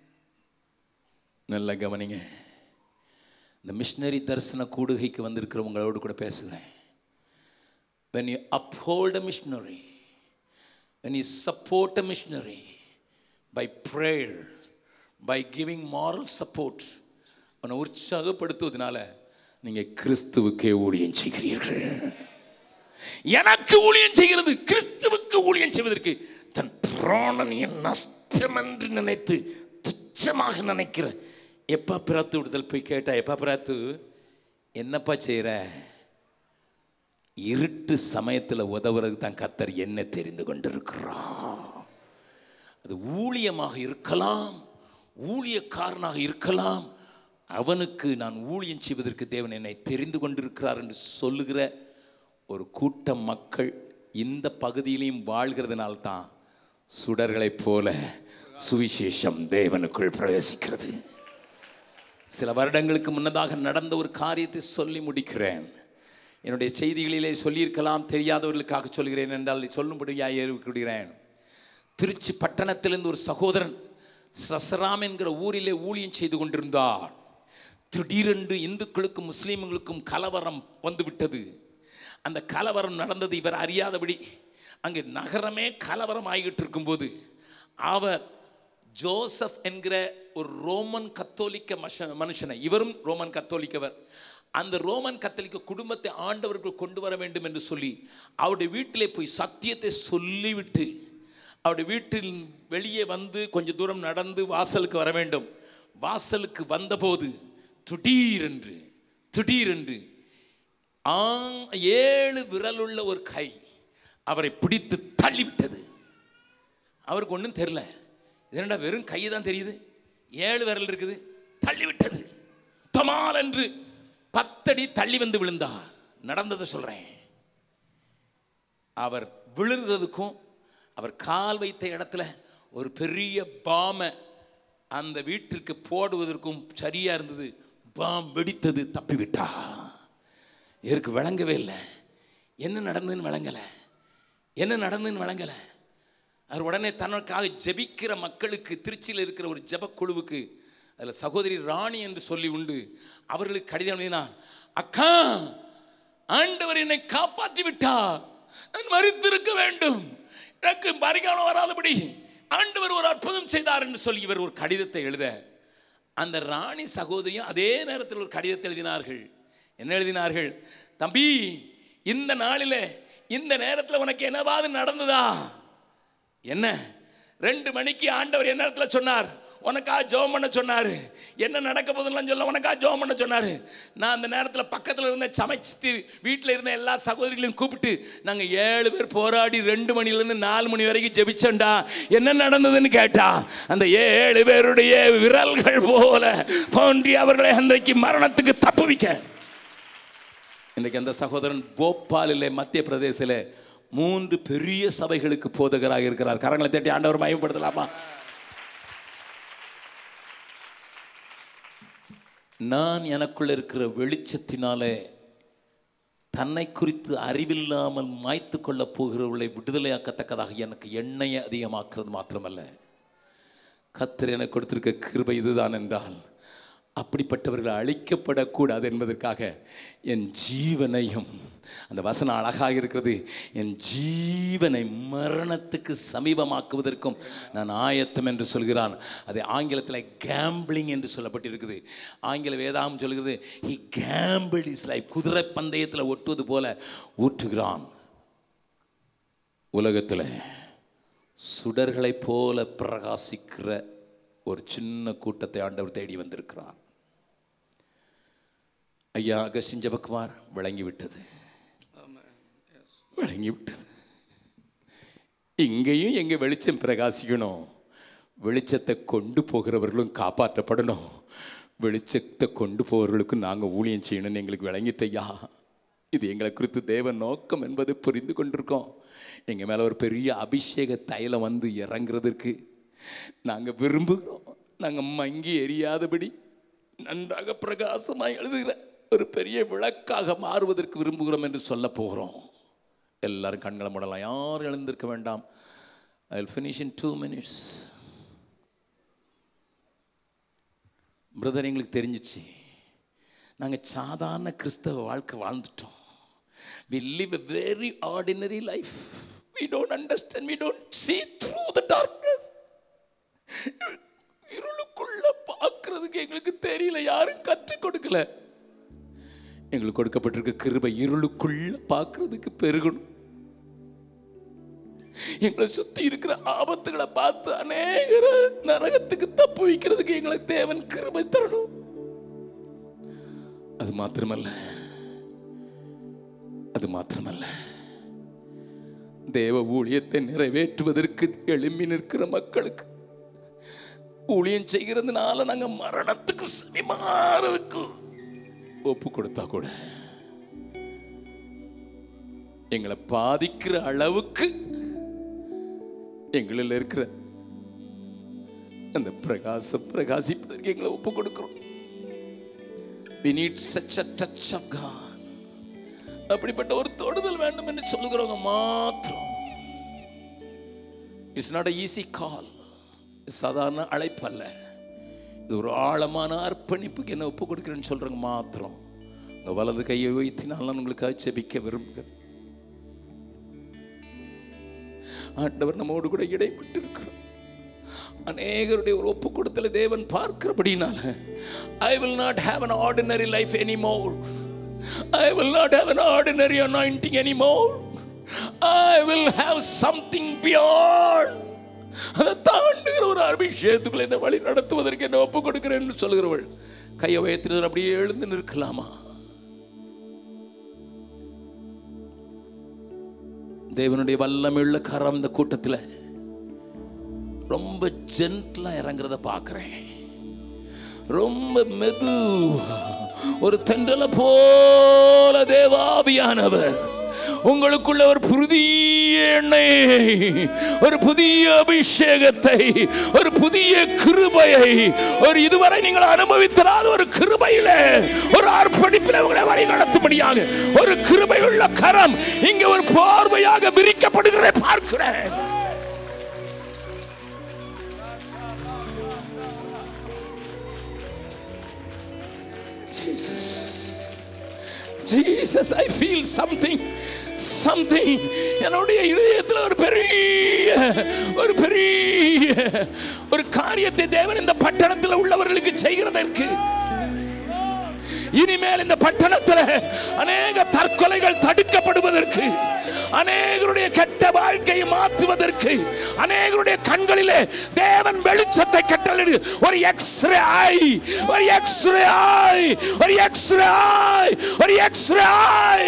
நல்ல கவனிங்க இந்த மிஷினரி தரிசன கூடுகைக்கு வந்திருக்கிறவங்களோடு கூட பேசுகிறேன் when you uphold a missionary when you support a missionary by prayer by giving moral support அவனை உற்சாகப்படுத்துவதனால நீங்க கிறிஸ்துவுக்கே ஊழியம் செய்கிறீர்கள் எனக்கு ஊழியம் செய்கிறது கிறிஸ்துவுக்கு ஊழியம் செய்வதற்கு தன் பிராணனையை நஷ்டம் என்று நினைத்து துச்சமாக நினைக்கிற எப்பா பிராத்து விடுதல் போய் கேட்டா எப்பா பிராத்து என்னப்பா செய்கிற இருட்டு சமயத்தில் உதவுறதுக்கு தான் கத்தர் என்ன தெரிந்து கொண்டிருக்கிறார் அது ஊழியமாக இருக்கலாம் ஊழியக்காரனாக இருக்கலாம் அவனுக்கு நான் ஊழியம் செய்வதற்கு தேவன் என்னை தெரிந்து கொண்டிருக்கிறார் என்று சொல்லுகிற ஒரு கூட்டம் மக்கள் இந்த பகுதியிலையும் வாழ்கிறதுனால தான் சுடர்களைப் போல சுவிசேஷம் தேவனுக்குள் பிரவேசிக்கிறது சில வருடங்களுக்கு முன்னதாக நடந்த ஒரு காரியத்தை சொல்லி முடிக்கிறேன் என்னுடைய செய்திகளிலே சொல்லியிருக்கலாம் தெரியாதவர்களுக்காக சொல்கிறேன் என்றால் சொல்லும்படியாக ஏற்கிறேன் திருச்சி பட்டணத்திலிருந்து ஒரு சகோதரன் சசராம் என்கிற ஊரிலே ஊழியம் செய்து கொண்டிருந்தார் திடீரென்று இந்துக்களுக்கும் முஸ்லீம்களுக்கும் கலவரம் வந்துவிட்டது அந்த கலவரம் நடந்தது இவர் அறியாதபடி அங்கே நகரமே கலவரம் ஆகிட்டு இருக்கும்போது அவர் ஜோசப் என்கிற ஒரு ரோமன் கத்தோலிக்க மஷ மனுஷனை இவரும் ரோமன் கத்தோலிக்கவர் அந்த ரோமன் கத்தோலிக்க குடும்பத்தை ஆண்டவர்கள் கொண்டு வர வேண்டும் என்று சொல்லி அவருடைய வீட்டிலே போய் சத்தியத்தை சொல்லிவிட்டு அவருடைய வீட்டில் வெளியே வந்து கொஞ்ச தூரம் நடந்து வாசலுக்கு வர வேண்டும் வாசலுக்கு வந்தபோது திடீரென்று திடீரென்று ஆ- ஏழு விரலுள்ள ஒரு கை அவரை பிடித்து தள்ளிவிட்டது அவருக்கு ஒன்றும் தெரில இது என்னடா வெறும் கை தான் தெரியுது ஏழு விரல் இருக்குது தள்ளி விட்டது தமால் என்று பத்தடி தள்ளி வந்து விழுந்தார் நடந்ததை சொல்றேன் அவர் விழுறதுக்கும் அவர் கால் வைத்த இடத்துல ஒரு பெரிய பாமை அந்த வீட்டிற்கு போடுவதற்கும் சரியா இருந்தது பாம் வெடித்தது தப்பிவிட்டா இவருக்கு விளங்கவே இல்லை என்ன நடந்ததுன்னு விளங்கலை என்ன நடந்ததுன்னு விளங்கலை அவர் உடனே தனக்காக ஜெபிக்கிற மக்களுக்கு திருச்சியில் இருக்கிற ஒரு ஜெபக்குழுவுக்கு அதில் சகோதரி ராணி என்று சொல்லி உண்டு அவர்களுக்கு கடிதம் எழுதினார் அக்கா ஆண்டவர் என்னை காப்பாற்றி விட்டார் நான் மறித்திருக்க வேண்டும் எனக்கு மறிக்காலம் வராதபடி ஆண்டவர் ஒரு அற்புதம் செய்தார் என்று சொல்லி இவர் ஒரு கடிதத்தை எழுத அந்த ராணி சகோதரியும் அதே நேரத்தில் ஒரு கடிதத்தை எழுதினார்கள் என்ன எழுதினார்கள் தம்பி இந்த நாளில் இந்த நேரத்தில் உனக்கு என்னவாது நடந்ததா என்ன ரெண்டு மணிக்கு ஆண்டவர் என்ன இடத்துல சொன்னார் உனக்கா ஜெபம் பண்ண சொன்னார் என்ன நடக்க போகுதுலாம் சொல்ல உனக்கா ஜெபம் பண்ண சொன்னார் நான் அந்த நேரத்தில் பக்கத்தில் இருந்த சமைச்சு வீட்டில் இருந்த எல்லா சகோதரிகளையும் கூப்பிட்டு நாங்கள் ஏழு பேர் போராடி ரெண்டு மணிலேருந்து நாலு மணி வரைக்கும் ஜெபிச்சோண்டா என்ன நடந்ததுன்னு கேட்டா அந்த ஏழு பேருடைய விரல்கள் போல தோன்றி அவர்களை அன்றைக்கு மரணத்துக்கு தப்புவிக்க இன்றைக்கு அந்த சகோதரன் போபாலிலே மத்திய பிரதேசில் மூன்று பெரிய சபைகளுக்கு போதகராக இருக்கிறார் கரங்களை தட்டி ஆண்டவர் மயப்படுத்தலாமா நான் எனக்குள்ள இருக்கிற வெளிச்சத்தினாலே தன்னை குறித்து அறிவில்லாமல் மாய்த்து கொள்ளப் போகிறவர்களை விடுதலையாக்கத்தக்கதாக எனக்கு எண்ணெயை அதிகமாக்குறது மாத்திரமல்ல கத்தர் எனக்கு கொடுத்திருக்க கிருபை இதுதான் என்றால் அப்படிப்பட்டவர்கள் அழிக்கப்படக்கூடாது என்பதற்காக என் ஜீவனையும் அந்த வசனம் அழகாக இருக்கிறது என் ஜீவனை மரணத்துக்கு சமீபமாக்குவதற்கும் நான் ஆயத்தம் என்று சொல்கிறான் அது ஆங்கிலத்தில் கேம்பிளிங் என்று சொல்லப்பட்டிருக்குது ஆங்கில வேதாகம் சொல்கிறது ஹி கேம்பிள் இஸ் லைஃப் குதிரை பந்தயத்தில் ஒட்டுவது போல ஊற்றுகிறான் உலகத்தில் சுடர்களைப் போல பிரகாசிக்கிற ஒரு சின்ன கூட்டத்தை ஆண்டவர் தேடி வந்திருக்கிறார் ஐயா அகஸ்டின் ஜபக்குமார் விளங்கிவிட்டது விளங்கிவிட்டது இங்கேயும் எங்க வெளிச்சம் பிரகாசிக்கணும் வெளிச்சத்தை கொண்டு போகிறவர்களும் காப்பாற்றப்படணும் வெளிச்சத்தை கொண்டு போகிறவர்களுக்கும் நாங்கள் ஊழியம் செய்யணும்னு எங்களுக்கு விளங்கிட்டையா இது எங்களை குறித்து தேவ நோக்கம் என்பதை புரிந்து கொண்டிருக்கோம் எங்கள் மேலே ஒரு பெரிய அபிஷேக தைலம் வந்து இறங்குறதற்கு நாங்கள் விரும்புகிறோம் நாங்கள் மங்கி எரியாதபடி நன்றாக பிரகாசமாக எழுதுகிற ஒரு பெரிய விளக்காக மாறுவதற்கு விரும்புகிறோம் என்று சொல்ல போகிறோம் எல்லாரும் கண்களை மூடலாம் யாரும் எழுந்திருக்க வேண்டாம் I will finish in two minutes brother எங்களுக்கு தெரிஞ்சிச்சு நாங்கள் சாதாரண கிறிஸ்தவ வாழ்க்கை வாழ்ந்துட்டோம் we live a very ordinary life we don't understand we don't see through the darkness இருளுக்குள்ள பார்க்கறதுக்கு எங்களுக்கு தெரியல யாரும் கற்றுக் கொடுக்கல எங்களுக்கு கொடுக்கப்பட்டிருக்க கிருபை இருளுக்குள்ள பார்க்கறதுக்கு பெருகணும் எங்களை சுத்தி இருக்கிற ஆபத்துகளை பார்த்து அநேகர நரகத்துக்கு தப்பு வைக்கிறதுக்கு எங்களுக்கு தேவன் கிருபை தரணும் அது மாத்திரமல்ல அது மாத்திரமல்ல தேவ ஊழியத்தை நிறைவேற்றுவதற்கு எழும்பி நிற்கிற மக்களுக்கு ஊழியம் செய்கிறதுனால நாங்க மரணத்துக்கு சமீமாறதுக்கு ஒப்பு கொடுத்தா கூட எங்களை பாதிக்கிற அளவுக்கு எங்களில் இருக்கிற அந்த பிரகாசம் பிரகாசிப்பதற்கு எங்களை ஒப்பு கொடுக்கிறோம் we need such a touch of God அப்படிப்பட்ட ஒரு தொடுதல் வேண்டும் என்று சொல்லுகிறவங்க மாத்திரம் இட்ஸ் நாட் ஈஸி கால் சாதாரண அழைப்பு அல்ல இது ஒரு ஆழமான அர்ப்பணிப்புக்கு என்ன ஒப்பு கொடுக்கிறேன்னு சொல்றவங்க மாத்திரம் உங்க வலது கையை வைத்தினால் நான் உங்களுக்காக செபிக்க விரும்புகிறேன் ஆண்டவர் நம்மோடு கூட இடைப்பட்டு இருக்கிறோம் அநேகருடைய ஒரு ஒப்பு கொடுத்தல தேவன் பார்க்கிறபடினால I will not have an ordinary life anymore I will not have an ordinary anointing anymore I will have something beyond அதை தாண்டுகிற ஒரு அபிஷேகத்துக்குள்ள என்ன வழி நடத்துவதற்கு என்ன ஒப்பு கொடுக்கிறேன்னு சொல்கிறவள் கையை உயர்த்தினர் அப்படியே எழுந்து நிற்கலாமா தேவனுடைய வல்லமையுள்ள கரம் இந்த கூட்டத்தில் ரொம்ப ஜென்ட்லா இறங்குறத பார்க்குறேன் ரொம்ப மெது ஒரு தென்றல போல தேவாபியானவர் உங்களுக்குள்ள ஒரு புதிய எண்ணெய் ஒரு புதிய அபிஷேகத்தை ஒரு புதிய கிருபையை ஒரு இதுவரை நீங்கள் அனுபவித்திராத ஒரு கிருபையில ஒரு அர்ப்பணிப்பில் உங்களை வழி நடத்தும்படியாக ஒரு கிருபையுள்ள கரம் இங்க ஒரு பார்வையாக விரிக்கப்படுகிறதை பார்க்கிறேன் Jesus. Jesus, I feel something. Something. என்னுடைய இதயத்தில் ஒரு பெரிய ஒரு பெரிய ஒரு காரியத்தை தேவன் இந்த பட்டணத்தில் உள்ளவர்களுக்கு செய்கிறதற்கு இனிமேல் இந்த பட்டணத்தில் அநேக தற்கொலைகள் தடுக்கப்படுவதற்கு அநேகருடைய கெட்ட வாழ்க்கையை மாற்றுவதற்கு அநேகருடைய கண்களிலே தேவன் வெளிச்சத்தை கட்டளிடு ஒரு எக்ஸ்ரே ஐ ஒரு எக்ஸ்ரே ஐ ஒரு எக்ஸ்ரே ஐ ஒரு எக்ஸ்ரே ஐ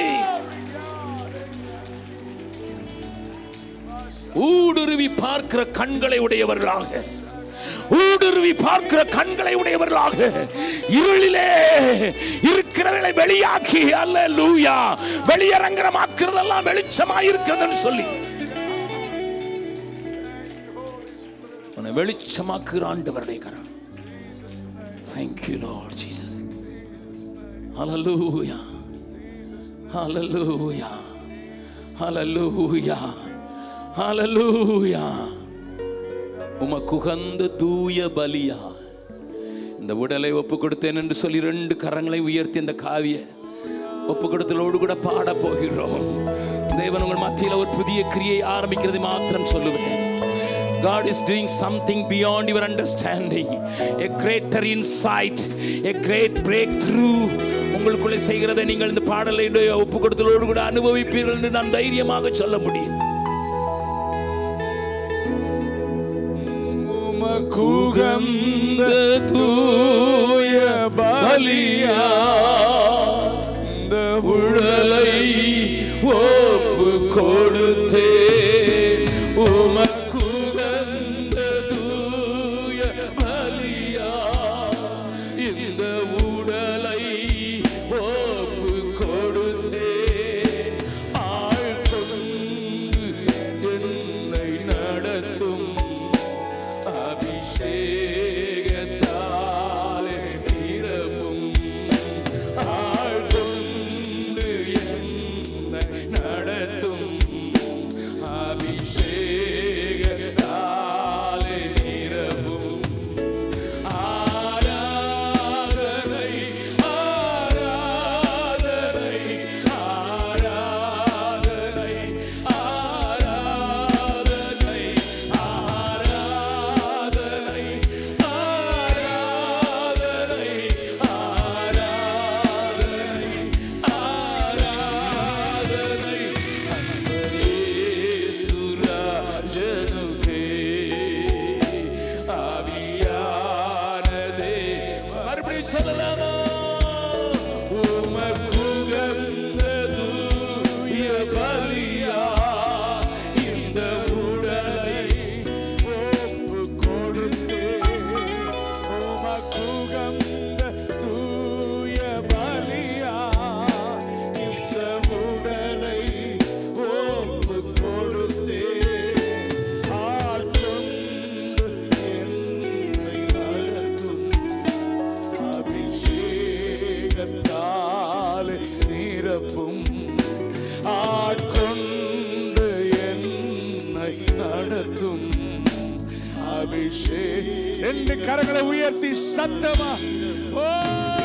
ஊடுருவி பார்க்கிற கண்களை உடையவர்களாக ஊடுருவி பார்க்கிற கண்களை உடையவர்களாக இருளிலே இருக்கிறவர்களை வெளியாக்கி அல்ல லூயா வெளியரங்கரமாக்குறதெல்லாம் வெளிச்சமாயிருக்கிறதுன்னு சொல்லி உன்னை வெளிச்சமாக்குற ஆண்டவருடைய கரம் Thank you Lord Jesus Hallelujah Hallelujah Hallelujah Hallelujah உமக்குகந்த தூய பலியா இந்த உடலை ஒப்பு கொடுத்தேன் என்று சொல்லி ரெண்டு கரங்களை உயர்த்தி அந்த காவிய ஒப்பு கொடுத்தலோடு கூட பாட போகிறோம் தேவன் உங்கள் மத்தியில் ஒரு புதிய கிரியை ஆரம்பிக்கிறது மாத்திரம் சொல்லுவேன் God is doing something beyond your understanding. A greater insight, a great breakthrough. உங்களுக்குள்ளே செய்கிறதை நீங்கள் இந்த பாடலை ஒப்பு கொடுத்தலோடு கூட அனுபவிப்பீர்கள் என்று நான் தைரியமாக சொல்ல முடியும் உமக்குகந்த தூய பலியா இந்த உடலை ஒப்பு கொடுத்தே உமக்குகந்த தூய பலியா இந்த உடலை ஒப்பு கொடுத்தே ஆழ்கொண்டு என்னை நடத்தும் அபிஷேகத்தாலே நிரப்பும் ஆழ்கொண்டு என்னை நடத்தும் அபிஷேகத்தாலே நிரப்பும் ஆராதனை ஆராதனை ஆராதனை ஆராதனை ஆராதனை ஆராதனை ஆராதனை ஆராதனை சுராஜனுக்கே ஆவியானதே மறுபடியும் சொல்லலாமா உமக்குகந்த தூய பலியா இந்த உடலை ஒப்பு கொடுத்தே உமக்குகந்த தூய பலியா இந்த உடலை ஒப்பு கொடுத்தே ஆட்கொண்டு என்னை நடத்தும் அபிஷேகத்தாலே நிரப்பும் ஆட்கொண்டு என்னை நடத்தும் அபிஷேக் ரெண்டு கரங்களை உயர்த்தி சத்தமா ஓ